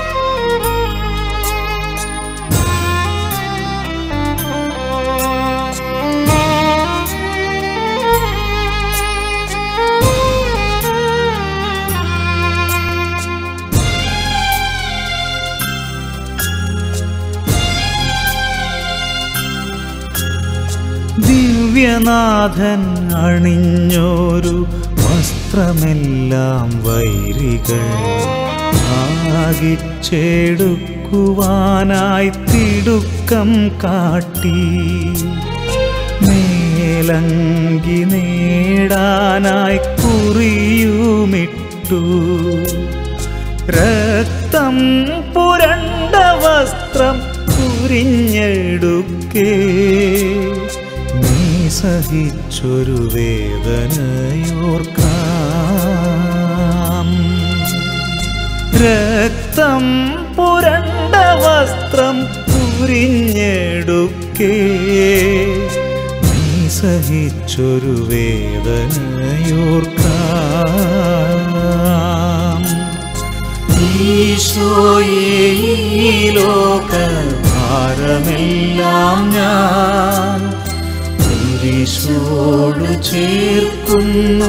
പ്രിയനാഥൻ അണിഞ്ഞോരു വസ്ത്രമെല്ലാം വൈരികൾ ഭാഗിച്ചെടുക്കുവാനായി തിടുക്കം കാട്ടി മേലങ്കി നേടാനായി കുറിയുമിട്ടു രക്തം പുരണ്ട വസ്ത്രം പുരിഞ്ഞെടുക്കേ നീ സഹിച്ചൊരു വേദനയോർക്കാം രക്തം പുരണ്ട വസ്ത്രം പുരിഞ്ഞെടുക്കേ നീ സഹിച്ചൊരു വേദനയോർക്കാം ഈശോയേ ഈ ലോകഭാരമെല്ലാം ഞാൻ കുരിശോട് ചേർക്കുന്നു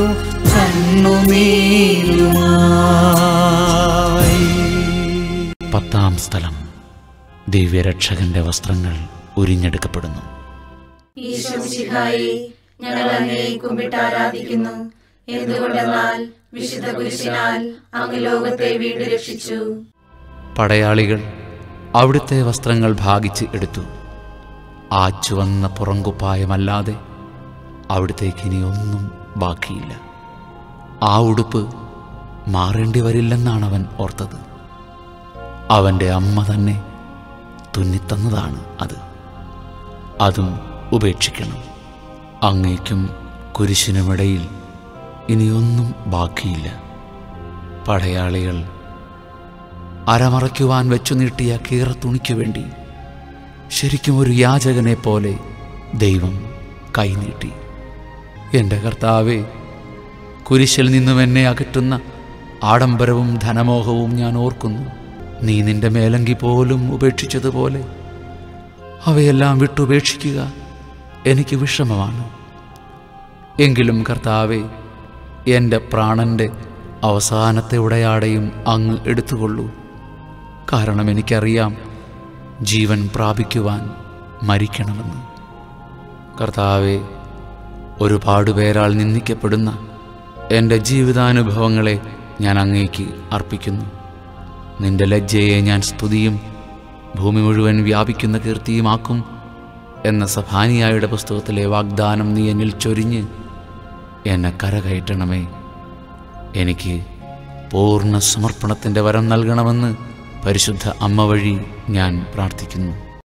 കണ്ണുനീരുമായി പത്താം സ്ഥലം ദിവ്യരക്ഷകന്റെ വസ്ത്രങ്ങൾ ഉരിഞ്ഞെടുക്കപ്പെടുന്നു ഈശ്വമിശിഹായി ഞങ്ങൾ അങ്ങേ കുമ്പിട്ട് ആരാധിക്കുന്നു എന്തുകൊണ്ടെന്നാൽ വിശുദ്ധ കുരിശിനാൽ അങ്ങ് ലോകത്തെ വീണ്ടും രക്ഷിച്ചു പടയാളികൾ അവിടുത്തെ വസ്ത്രങ്ങൾ ഭാഗിച്ച് എടുത്തു ആ ചുവന്ന പുറങ്കുപ്പായമല്ലാതെ അവിടുത്തേക്ക് ഇനി ഒന്നും ബാക്കിയില്ല ആ ഉടുപ്പ് മാറേണ്ടി വരില്ലെന്നാണ് അവൻ ഓർത്തത് അവൻ്റെ അമ്മ തന്നെ തുന്നിത്തന്നതാണ് അത് അതും ഉപേക്ഷിക്കണം അങ്ങേക്കും കുരിശിനുമിടയിൽ ഇനിയൊന്നും ബാക്കിയില്ല പടയാളികൾ അരമറയ്ക്കുവാൻ വെച്ചു നീട്ടിയ കീറത്തുണിക്കു വേണ്ടി ശരിക്കും ഒരു യാചകനെ പോലെ ദൈവം കൈനീട്ടി എൻ്റെ കർത്താവെ കുരിശിൽ നിന്നും എന്നെ അകറ്റുന്ന ആഡംബരവും ധനമോഹവും ഞാൻ ഓർക്കുന്നു നീ നിന്റെ മേലങ്കി പോലും ഉപേക്ഷിച്ചതുപോലെ അവയെല്ലാം വിട്ടുപേക്ഷിക്കുക എനിക്ക് വിഷമമാണ് എങ്കിലും കർത്താവെ എൻ്റെ പ്രാണൻ്റെ അവസാനത്തെ ഉടയാടയും അങ്ങ് എടുത്തുകൊള്ളൂ കാരണം എനിക്കറിയാം ജീവൻ പ്രാപിക്കുവാൻ മരിക്കണമെന്ന് കർത്താവെ ഒരുപാട് പേരാൽ നിന്ദിക്കപ്പെടുന്ന എൻ്റെ ജീവിതാനുഭവങ്ങളെ ഞാൻ അങ്ങേക്ക് അർപ്പിക്കുന്നു നിന്റെ ലജ്ജയെ ഞാൻ സ്തുതിയും ഭൂമി മുഴുവൻ വ്യാപിക്കുന്ന കീർത്തിയുമാക്കും എന്ന സഭാനിയായുടെ പുസ്തകത്തിലെ വാഗ്ദാനം നീ എന്നിൽ ചൊരിഞ്ഞ് എന്നെ കരകയറ്റണമേ എനിക്ക് പൂർണ്ണ സമർപ്പണത്തിൻ്റെ വരം നൽകണമെന്ന് പരിശുദ്ധ അമ്മ വഴി ഞാൻ പ്രാർത്ഥിക്കുന്നു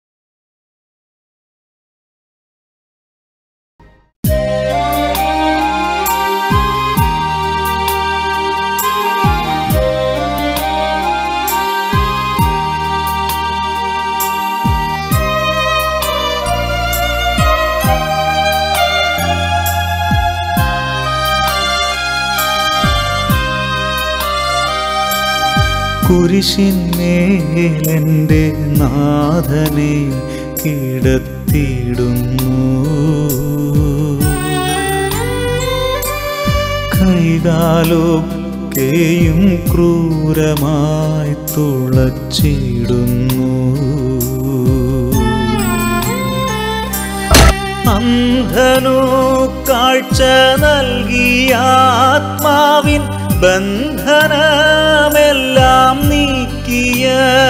കുരിശിന്മേലെൻ്റെ നാഥനെ കിടത്തിയിടുന്നു കൈകാലൊക്കെയും ക്രൂരമായി തുളച്ചിടുന്നു അന്ധനു കാഴ്ച നൽകിയ ആത്മാവിൻ ബന്ധനമെല്ലാം നീക്കിയ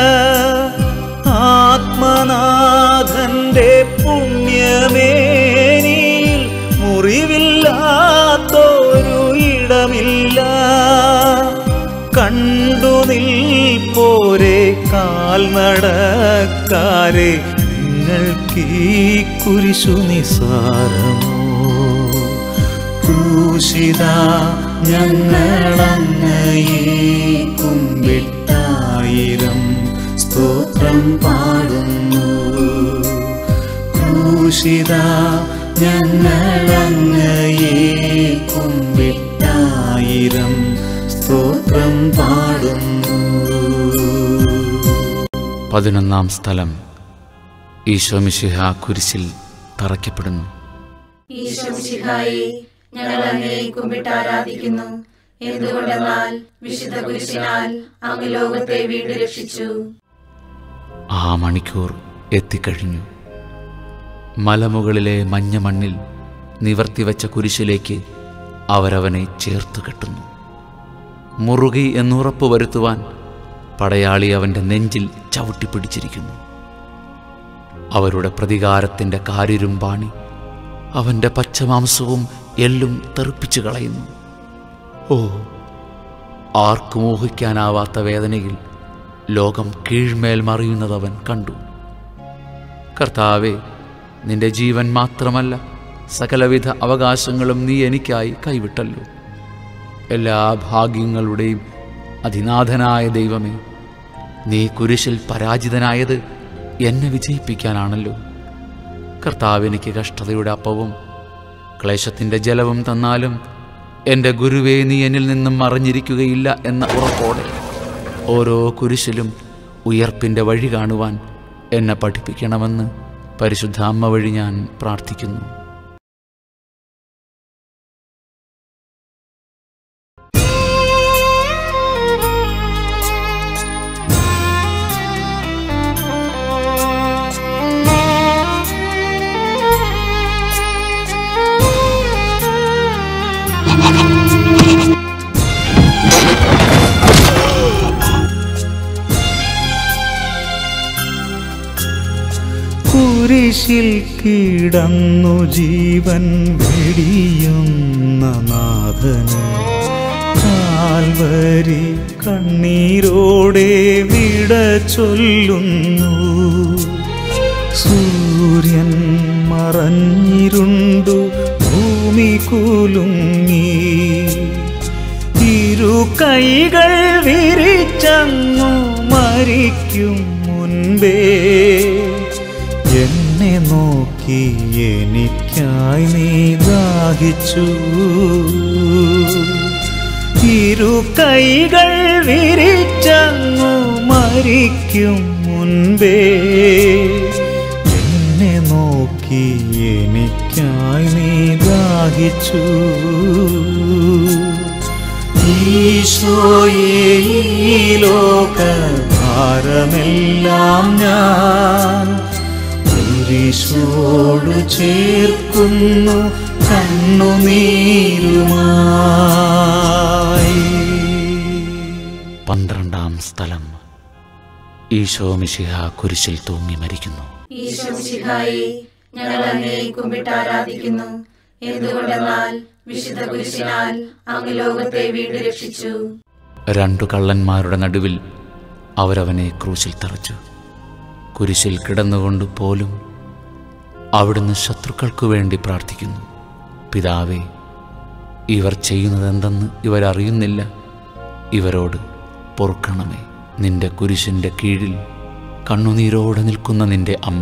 ആത്മനാഥന്റെ പുണ്യമേനിയിൽ മുറിവില്ലാത്തൊരു ഇടമില്ല കണ്ടു നിൽപ്പോരെ കാൽനടക്കാരെ നിങ്ങൾക്കീ കുരിശു നിസാരമോ ക്രൂശിത ഞങ്ങളങ്ങയെ കുമ്പിട്ടായിരം സ്തോത്രം പാടുന്നു ക്രൂശിത ഞങ്ങളങ്ങയെ കുമ്പിട്ടായിരം സ്തോത്രം പാടുന്നു പതിനൊന്നാം സ്ഥലം ഈശോമിശിഹ കുരിശിൽ തറയ്ക്കപ്പെടുന്നു ഈശ്വമിശിഹായി ഞങ്ങൾ അങ്ങേ കുമ്പിട്ട് ആരാധിക്കുന്നു എന്തുകൊണ്ടെന്നാൽ വിശുദ്ധ കുരിശിനാൽ അങ്ങ് ലോകത്തെ വീണ്ടും രക്ഷിച്ചു ആ മണിക്കൂർ എത്തിക്കഴിഞ്ഞു മലമുകളിലെ മഞ്ഞ മണ്ണിൽ നിവർത്തിവെച്ച കുരിശിലേക്ക് അവരവനെ ചേർത്തു കെട്ടുന്നു മുറുകി എന്നുറപ്പ് വരുത്തുവാൻ പടയാളി അവൻ്റെ നെഞ്ചിൽ ചവിട്ടിപ്പിടിച്ചിരിക്കുന്നു അവരുടെ പ്രതികാരത്തിൻ്റെ കാരിരുമ്പാണി അവൻ്റെ പച്ചമാംസവും എല്ലും തെറിപ്പിച്ചു കളയുന്നു ഓ ആർക്കും ഊഹിക്കാനാവാത്ത വേദനയിൽ ലോകം കീഴ്മേൽ മറിയുന്നതവൻ കണ്ടു കർത്താവെ നിന്റെ ജീവൻ മാത്രമല്ല സകലവിധ അവകാശങ്ങളും നീ എനിക്കായി കൈവിട്ടല്ലോ എല്ലാ ഭാഗ്യങ്ങളുടെയും അതിനാഥനായ ദൈവമേ നീ കുരിശിൽ പരാജിതനായത് എന്നെ വിജയിപ്പിക്കാനാണല്ലോ കർത്താവ് എനിക്ക് കഷ്ടതയുടെ അപ്പവും ക്ലേശത്തിൻ്റെ ജലവും തന്നാലും എൻ്റെ ഗുരുവേ നീ എന്നിൽ നിന്നും മറിഞ്ഞിരിക്കുകയില്ല എന്ന ഉറപ്പോടെ ഓരോ കുരിശിലും ഉയർപ്പിൻ്റെ വഴി കാണുവാൻ എന്നെ പഠിപ്പിക്കണമെന്ന് പരിശുദ്ധ അമ്മ വഴി ഞാൻ പ്രാർത്ഥിക്കുന്നു കുരിശിൽ കിടന്നു ജീവൻ വെടിയുന്ന നാഥന് കാൽവരി കണ്ണീരോടെ വിട ചൊല്ലുന്നു സൂര്യൻ മറഞ്ഞിരുണ്ടു ഭൂമി കുലുങ്ങി ഇരു കൈകൾ വിരിച്ചങ്ങു മരിക്കും മുൻപേ എന്നെ നോക്കി എനിക്കായി നീ ദാഹിച്ചു ഇരു കൈകൾ വിരിച്ചങ്ങു മരിക്കും മുൻപേ എന്നെ നോക്കി എനിക്കായി നീ ദാഹിച്ചു ഈശോയേ ഈ ലോക ഭാരമെല്ലാം ഞാൻ കുരിശോടു ചേർക്കുന്നു കണ്ണുനീരുമായി പന്ത്രണ്ടാം സ്ഥലം ഈശോ മിശിഹ കുരിശിൽ തൂങ്ങി മരിക്കുന്നു ഈശോ മിശിഹായി ഞങ്ങൾ അങ്ങേ കുമ്പിട്ട് ആരാധിക്കുന്നു എന്തുകൊണ്ടെന്നാൽ വിശുദ്ധ കുരിശിനാൽ അങ്ങ് ലോകത്തെ വീണ്ടും രക്ഷിച്ചു രണ്ടു കള്ളന്മാരുടെ നടുവിൽ അവരവനെ ക്രൂശിൽ തറച്ചു കുരിശിൽ കിടന്നുകൊണ്ട് പോലും അവിടുന്ന് ശത്രുക്കൾക്കു വേണ്ടി പ്രാർത്ഥിക്കുന്നു പിതാവേ ഇവർ ചെയ്യുന്നതെന്തെന്ന് ഇവരറിയുന്നില്ല ഇവരോട് പൊറുക്കണമേ നിന്റെ കുരിശിൻ്റെ കീഴിൽ കണ്ണുനീരോടെ നിൽക്കുന്ന നിന്റെ അമ്മ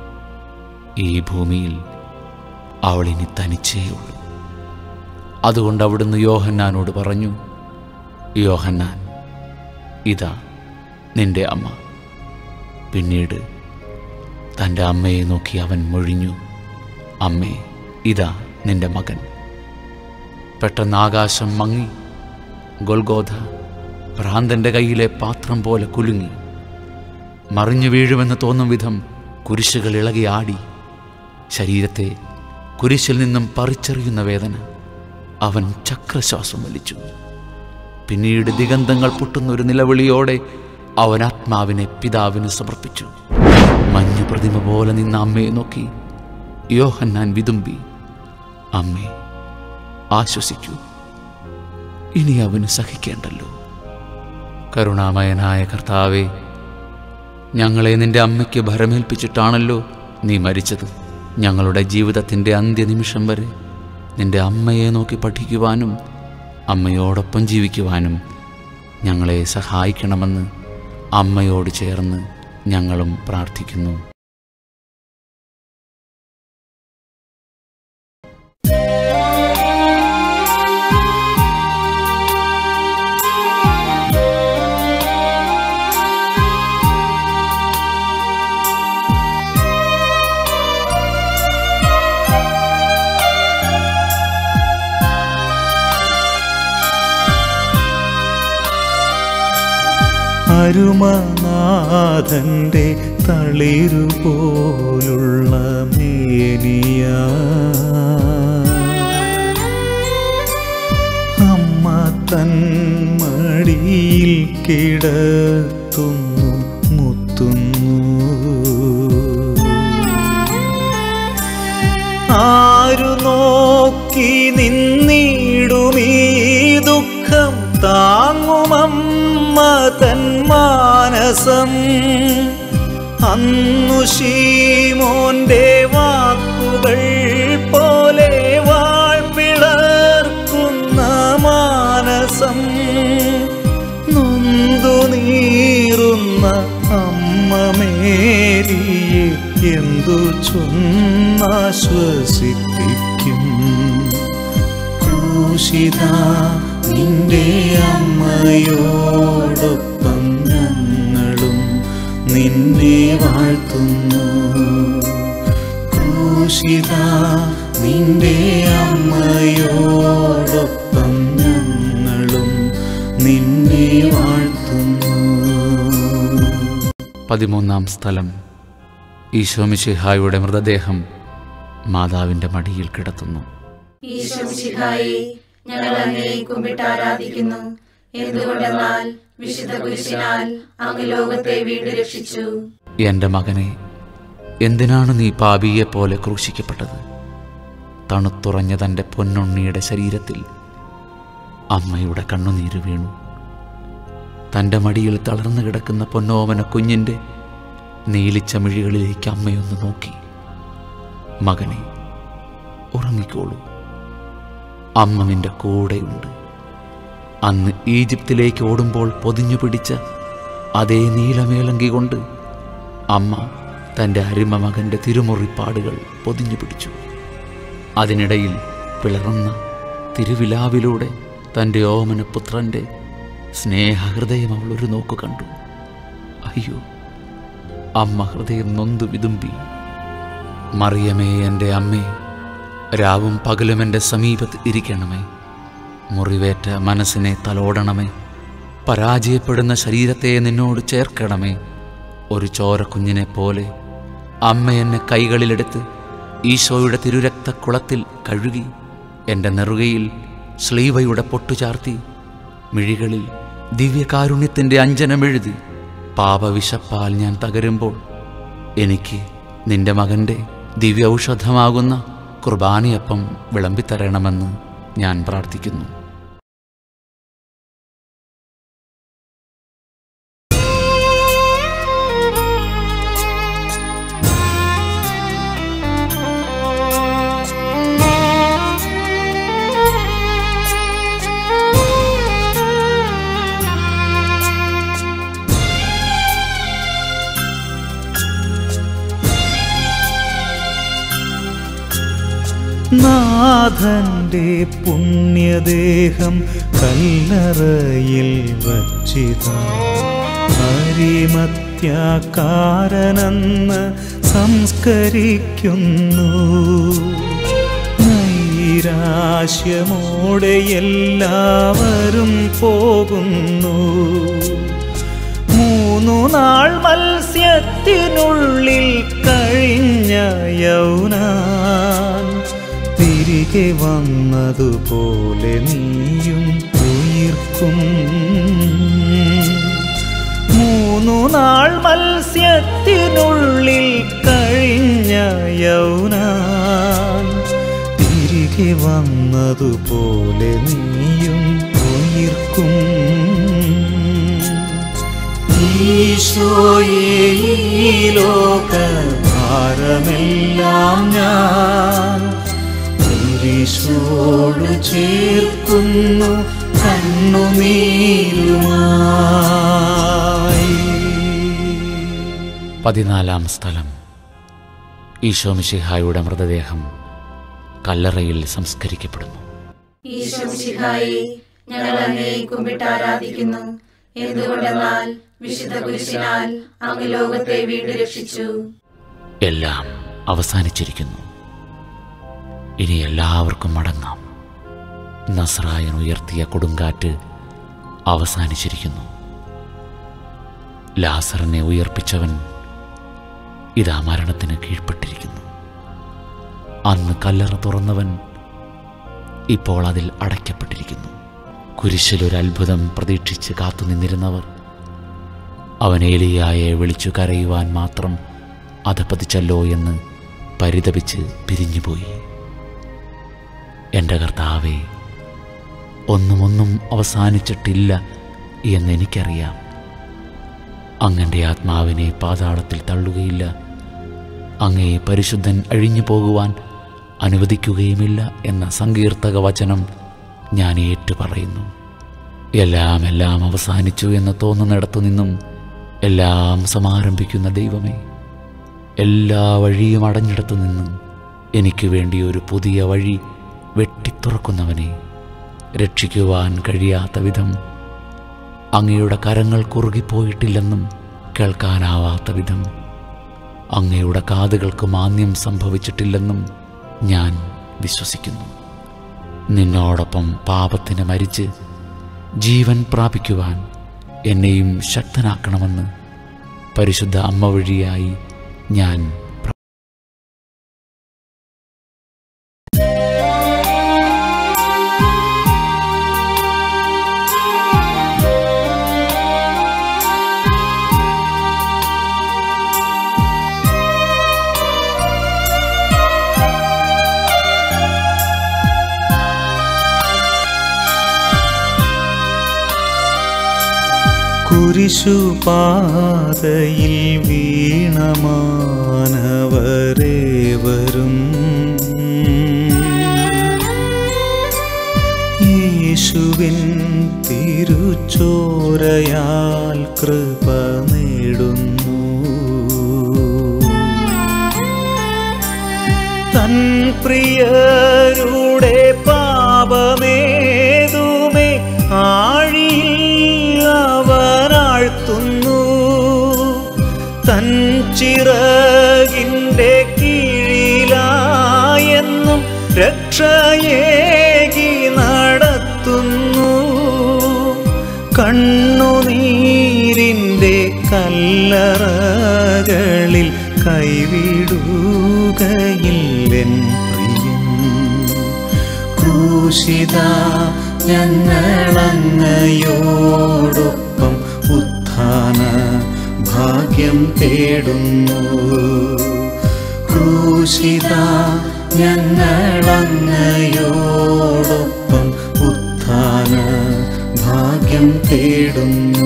ഈ ഭൂമിയിൽ അവളിനി തനിച്ചേയുള്ളൂ അതുകൊണ്ട് അവിടുന്ന് യോഹന്നാനോട് പറഞ്ഞു യോഹന്നാൻ ഇതാ നിന്റെ അമ്മ പിന്നീട് തൻ്റെ അമ്മയെ നോക്കി അവൻ മൊഴിഞ്ഞു അമ്മേ ഇതാ നിന്റെ മകൻ പെട്ടെന്ന് ആകാശം മങ്ങി ഗൊൽഗോധ ഭ്രാന്തൻ്റെ കയ്യിലെ പാത്രം പോലെ കുലുങ്ങി മറിഞ്ഞു വീഴുമെന്ന് തോന്നും വിധം കുരിശുകൾ ഇളകി ആടി ശരീരത്തെ കുരിശിൽ നിന്നും പറിച്ചെറിയുന്ന വേദന അവൻ ചക്രശ്വാസം വലിച്ചു പിന്നീട് ദിഗന്ധങ്ങൾ പൊട്ടുന്ന ഒരു നിലവിളിയോടെ അവൻ ആത്മാവിനെ പിതാവിന് സമർപ്പിച്ചു മഞ്ഞു പ്രതിമ പോലെ നിന്ന അമ്മയെ നോക്കി യോഹന്നാൻ വിതുമ്പി അമ്മേ ആശ്വസിക്കൂ ഇനി അവന് സഹിക്കേണ്ടല്ലോ കരുണാമയനായ കർത്താവെ ഞങ്ങളെ നിന്റെ അമ്മയ്ക്ക് ഭരമേൽപ്പിച്ചിട്ടാണല്ലോ നീ മരിച്ചത് ഞങ്ങളുടെ ജീവിതത്തിൻ്റെ അന്ത്യനിമിഷം വരെ നിന്റെ അമ്മയെ നോക്കി പഠിക്കുവാനും അമ്മയോടൊപ്പം ജീവിക്കുവാനും ഞങ്ങളെ സഹായിക്കണമെന്ന് അമ്മയോട് ചേർന്ന് ഞങ്ങളും പ്രാർത്ഥിക്കുന്നു അരുമനാഥന്റെ തളിരു പോലുള്ള മേനിയാ അമ്മ തൻ മടിയിൽ കിടത്തുന്നു മുത്തുന്നു ആരു നോക്കി നിന്നിടുമീ ദുഃഖം താങ്ങുമമ്മ തൻ മാനസം അന്നു ശീമോന്റെ വാക്കുകൾ പോലെ വാഴ്പിളർക്കുന്ന മാനസം നൊന്തു നീറുന്ന അമ്മ മേരിയെ എന്തു ചൊന്നാശ്വസിപ്പിക്കും ക്രൂശിത നിന്റെ അമ്മയോടൊപ്പം ഞങ്ങളും നിന്നെ വാഴ്ത്തുന്നു ക്രൂശിത നിന്റെ അമ്മയോടൊപ്പം ഞങ്ങളും നിന്നെ വാഴ്ത്തുന്നു പതിമൂന്നാം സ്ഥലം ഈശോമിശിഹായുടെ മൃതദേഹം മാതാവിൻ്റെ മടിയിൽ കിടത്തുന്നു ഈശോമിശിഹായി ഞങ്ങൾ അങ്ങേ കുമ്പിട്ട് ആരാധിക്കുന്നു എന്തുകൊണ്ടെന്നാൽ വിശുദ്ധ കുരിശിനാൽ അങ്ങ് ലോകത്തെ വീണ്ടും രക്ഷിച്ചു എൻ്റെ മകനെ എന്തിനാണ് നീ പാപിയെപ്പോലെ ക്രൂശിക്കപ്പെട്ടത് തണുത്തുറഞ്ഞ തൻ്റെ പൊന്നുണ്ണിയുടെ ശരീരത്തിൽ അമ്മയുടെ കണ്ണുനീര് വീണു തൻ്റെ മടിയിൽ തളർന്നു കിടക്കുന്ന പൊന്നോമന കുഞ്ഞിൻ്റെ നീലിച്ച മിഴികളിലേക്ക് അമ്മയൊന്ന് നോക്കി മകനെ ഉറങ്ങിക്കോളൂ അമ്മ നിന്റെ കൂടെയുണ്ട് അന്ന് ഈജിപ്തിലേക്ക് ഓടുമ്പോൾ പൊതിഞ്ഞു പിടിച്ച അതേ നീലമേലങ്കി കൊണ്ട് അമ്മ തൻ്റെ അരിമ മകൻ്റെ തിരുമുറിപ്പാടുകൾ പൊതിഞ്ഞു പിടിച്ചു അതിനിടയിൽ പിളർന്ന തിരുവിലാവിലൂടെ തൻ്റെ ഓമനപുത്രൻ്റെ സ്നേഹഹൃദയം അവൾ ഒരു നോക്കു കണ്ടു അയ്യോ അമ്മ ഹൃദയം നൊന്തു വിതുമ്പി മറിയമേ എൻ്റെ അമ്മേ രാവും പകലും എൻ്റെ സമീപത്ത് ഇരിക്കണമേ മുറിവേറ്റ മനസ്സിനെ തലോടണമേ പരാജയപ്പെടുന്ന ശരീരത്തെ നിന്നോട് ചേർക്കണമേ ഒരു ചോരക്കുഞ്ഞിനെ പോലെ അമ്മ എന്നെ കൈകളിലെടുത്ത് ഈശോയുടെ തിരുരക്തക്കുളത്തിൽ കഴുകി എൻ്റെ നെറുകയിൽ ശ്ലീവയുടെ പൊട്ടുചാർത്തി മിഴികളിൽ ദിവ്യകാരുണ്യത്തിൻ്റെ അഞ്ജനമെഴുതി പാപവിശപ്പാൽ ഞാൻ തകരുമ്പോൾ എനിക്ക് നിന്റെ മകൻ്റെ ദിവ്യ ഔഷധമാകുന്ന കുർബാനയപ്പം വിളമ്പിത്തരണമെന്ന് ഞാൻ പ്രാർത്ഥിക്കുന്നു നാഥന്റെ പുണ്യദേഹം കല്ലറയിൽ വച്ചിത ഹരിമത്യാകാരനെന്ന് സംസ്കരിക്കുന്നു നൈരാശ്യമോടെ എല്ലാവരും പോകുന്നു മൂന്നു നാൾ മത്സ്യത്തിനുള്ളിൽ കഴിഞ്ഞ യൗനാൻ തിരികെ വന്നതുപോലെ നീയും ഉയിർക്കും മൂന്നു നാൾ മത്സ്യത്തിനുള്ളിൽ കഴിഞ്ഞ യൗനാൻ തിരികെ വന്നതുപോലെ നീയും ഉയിർക്കും ഈശോയെ ഈ ലോക ഭാരമെല്ലാം ഞാൻ കുരിശോട് ചേർക്കുന്നു കണ്ണുനീരുമായി പതിനാലാം സ്ഥലം ഈശോമിശിഹായുടെ മൃതദേഹം കല്ലറയിൽ സംസ്കരിക്കപ്പെടുന്നു ഈശോമിശിഹായി ഞങ്ങൾ അങ്ങേ കുമ്പിട്ട് ആരാധിക്കുന്നു എന്തുകൊണ്ടെന്നാൽ വിശുദ്ധ കുരിശിനാൽ അങ്ങ് ലോകത്തെ വീണ്ടും രക്ഷിച്ചു എല്ലാം അവസാനിച്ചിരിക്കുന്നു ഇനി എല്ലാവർക്കും മടങ്ങാം നസ്രായൻ ഉയർത്തിയ കൊടുങ്കാറ്റ് അവസാനിച്ചിരിക്കുന്നു ലാസറിനെ ഉയർപ്പിച്ചവൻ ഇതാ മരണത്തിന് കീഴ്പ്പെട്ടിരിക്കുന്നു അന്ന് കല്ലറ തുറന്നവൻ ഇപ്പോൾ അതിൽ അടയ്ക്കപ്പെട്ടിരിക്കുന്നു കുരിശിലൊരു അത്ഭുതം പ്രതീക്ഷിച്ച് കാത്തുനിന്നിരുന്നവർ അവൻ ഏലിയായെ വിളിച്ചു കരയുവാൻ മാത്രം അധപ്പതിച്ചല്ലോ എന്ന് പരിതപിച്ച് പിരിഞ്ഞുപോയി എൻ്റെ കർത്താവേ ഒന്നും ഒന്നും അവസാനിച്ചിട്ടില്ല എന്നെനിക്കറിയാം അങ്ങൻ്റെ ആത്മാവിനെ പാതാളത്തിൽ തള്ളുകയില്ല അങ്ങേ പരിശുദ്ധൻ അഴിഞ്ഞു പോകുവാൻ അനുവദിക്കുകയുമില്ല എന്ന സങ്കീർത്തക വചനം ഞാൻ ഏറ്റുപറയുന്നു എല്ലാം എല്ലാം അവസാനിച്ചു എന്ന് തോന്നുന്നിടത്തു നിന്നും എല്ലാം സമാരംഭിക്കുന്ന ദൈവമേ എല്ലാ വഴിയും അടഞ്ഞിടത്തു നിന്നും എനിക്ക് വേണ്ടി ഒരു പുതിയ വഴി വെട്ടിത്തുറക്കുന്നവനെ രക്ഷിക്കുവാൻ കഴിയാത്ത വിധം അങ്ങയുടെ കരങ്ങൾ കുറുകിപ്പോയിട്ടില്ലെന്നും കേൾക്കാനാവാത്ത വിധം അങ്ങയുടെ കാതുകൾക്ക് മാന്യം സംഭവിച്ചിട്ടില്ലെന്നും ഞാൻ വിശ്വസിക്കുന്നു നിന്നോടൊപ്പം പാപത്തിന് മരിച്ച് ജീവൻ പ്രാപിക്കുവാൻ എന്നെയും ശക്തനാക്കണമെന്ന് പരിശുദ്ധ അമ്മ വഴിയായി ഞാൻ പ്ര- കുരിശുപാതയിൽ വീണമാനവരേവരും യേശുവിൻ തിരുച്ചോരയാൽ കൃപ നേടുന്നു തൻ പ്രിയരുടെ പാപമേതുമേ ആഴിയിൽ അവനാഴ്ത്തുന്നു തൻ ചിറകിൻ്റെ കീഴിലായെന്നും രക്ഷയേകി നടത്തുന്നു കണ്ണുനീരിൻ്റെ കല്ലറകളിൽ കൈവിടുകയില്ലെൻ പ്രിയൻ ക്രൂശിത ഞങ്ങളങ്ങയോടൊപ്പം ഉത്ഥാന ഭാഗ്യം തേടുന്നു ക്രൂശിത ഞങ്ങളങ്ങയോടൊപ്പം ഉത്ഥാന ഭാഗ്യം തേടുന്നു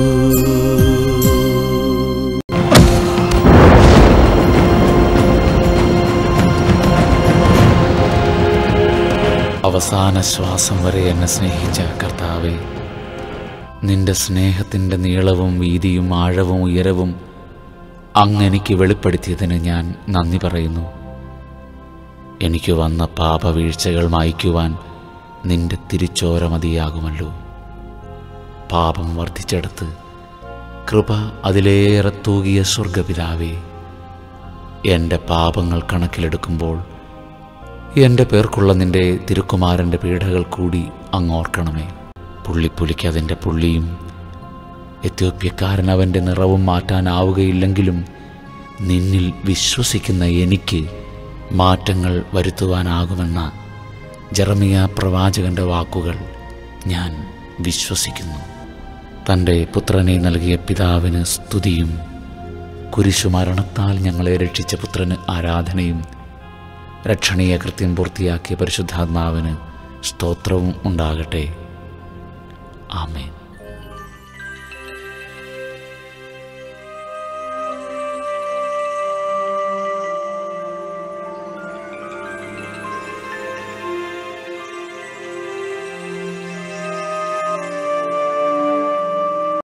അവസാന ശ്വാസം വരെ എന്നെ സ്നേഹിച്ച കർത്താവെ നിന്റെ സ്നേഹത്തിൻ്റെ നീളവും വീതിയും ആഴവും ഉയരവും അങ്ങെനിക്ക് വെളിപ്പെടുത്തിയതിന് ഞാൻ നന്ദി പറയുന്നു എനിക്ക് വന്ന പാപവീഴ്ചകൾ മായ്ക്കുവാൻ നിന്റെ തിരിച്ചോര മതിയാകുമല്ലോ പാപം വർദ്ധിച്ചെടുത്ത് കൃപ അതിലേറെ തൂകിയ സ്വർഗപിതാവേ എൻ്റെ പാപങ്ങൾ കണക്കിലെടുക്കുമ്പോൾ എൻ്റെ പേർക്കുള്ള നിന്റെ തിരുക്കുമാരൻ്റെ പീഡകൾ കൂടി അങ്ങോർക്കണമേ പുള്ളിപ്പുലിക്ക് അതിൻ്റെ പുള്ളിയും എത്യോപ്യക്കാരൻ അവൻ്റെ നിറവും മാറ്റാനാവുകയില്ലെങ്കിലും നിന്നിൽ വിശ്വസിക്കുന്ന എനിക്ക് മാറ്റങ്ങൾ വരുത്തുവാനാകുമെന്ന ജെറമിയ പ്രവാചകന്റെ വാക്കുകൾ ഞാൻ വിശ്വസിക്കുന്നു തൻ്റെ പുത്രനെ നൽകിയ പിതാവിന് സ്തുതിയും കുരിശുമരണത്താൽ ഞങ്ങളെ രക്ഷിച്ച പുത്രന് ആരാധനയും രക്ഷണീയ കൃത്യം പൂർത്തിയാക്കിയ പരിശുദ്ധാത്മാവിന് സ്തോത്രവും ഉണ്ടാകട്ടെ ആമേൻ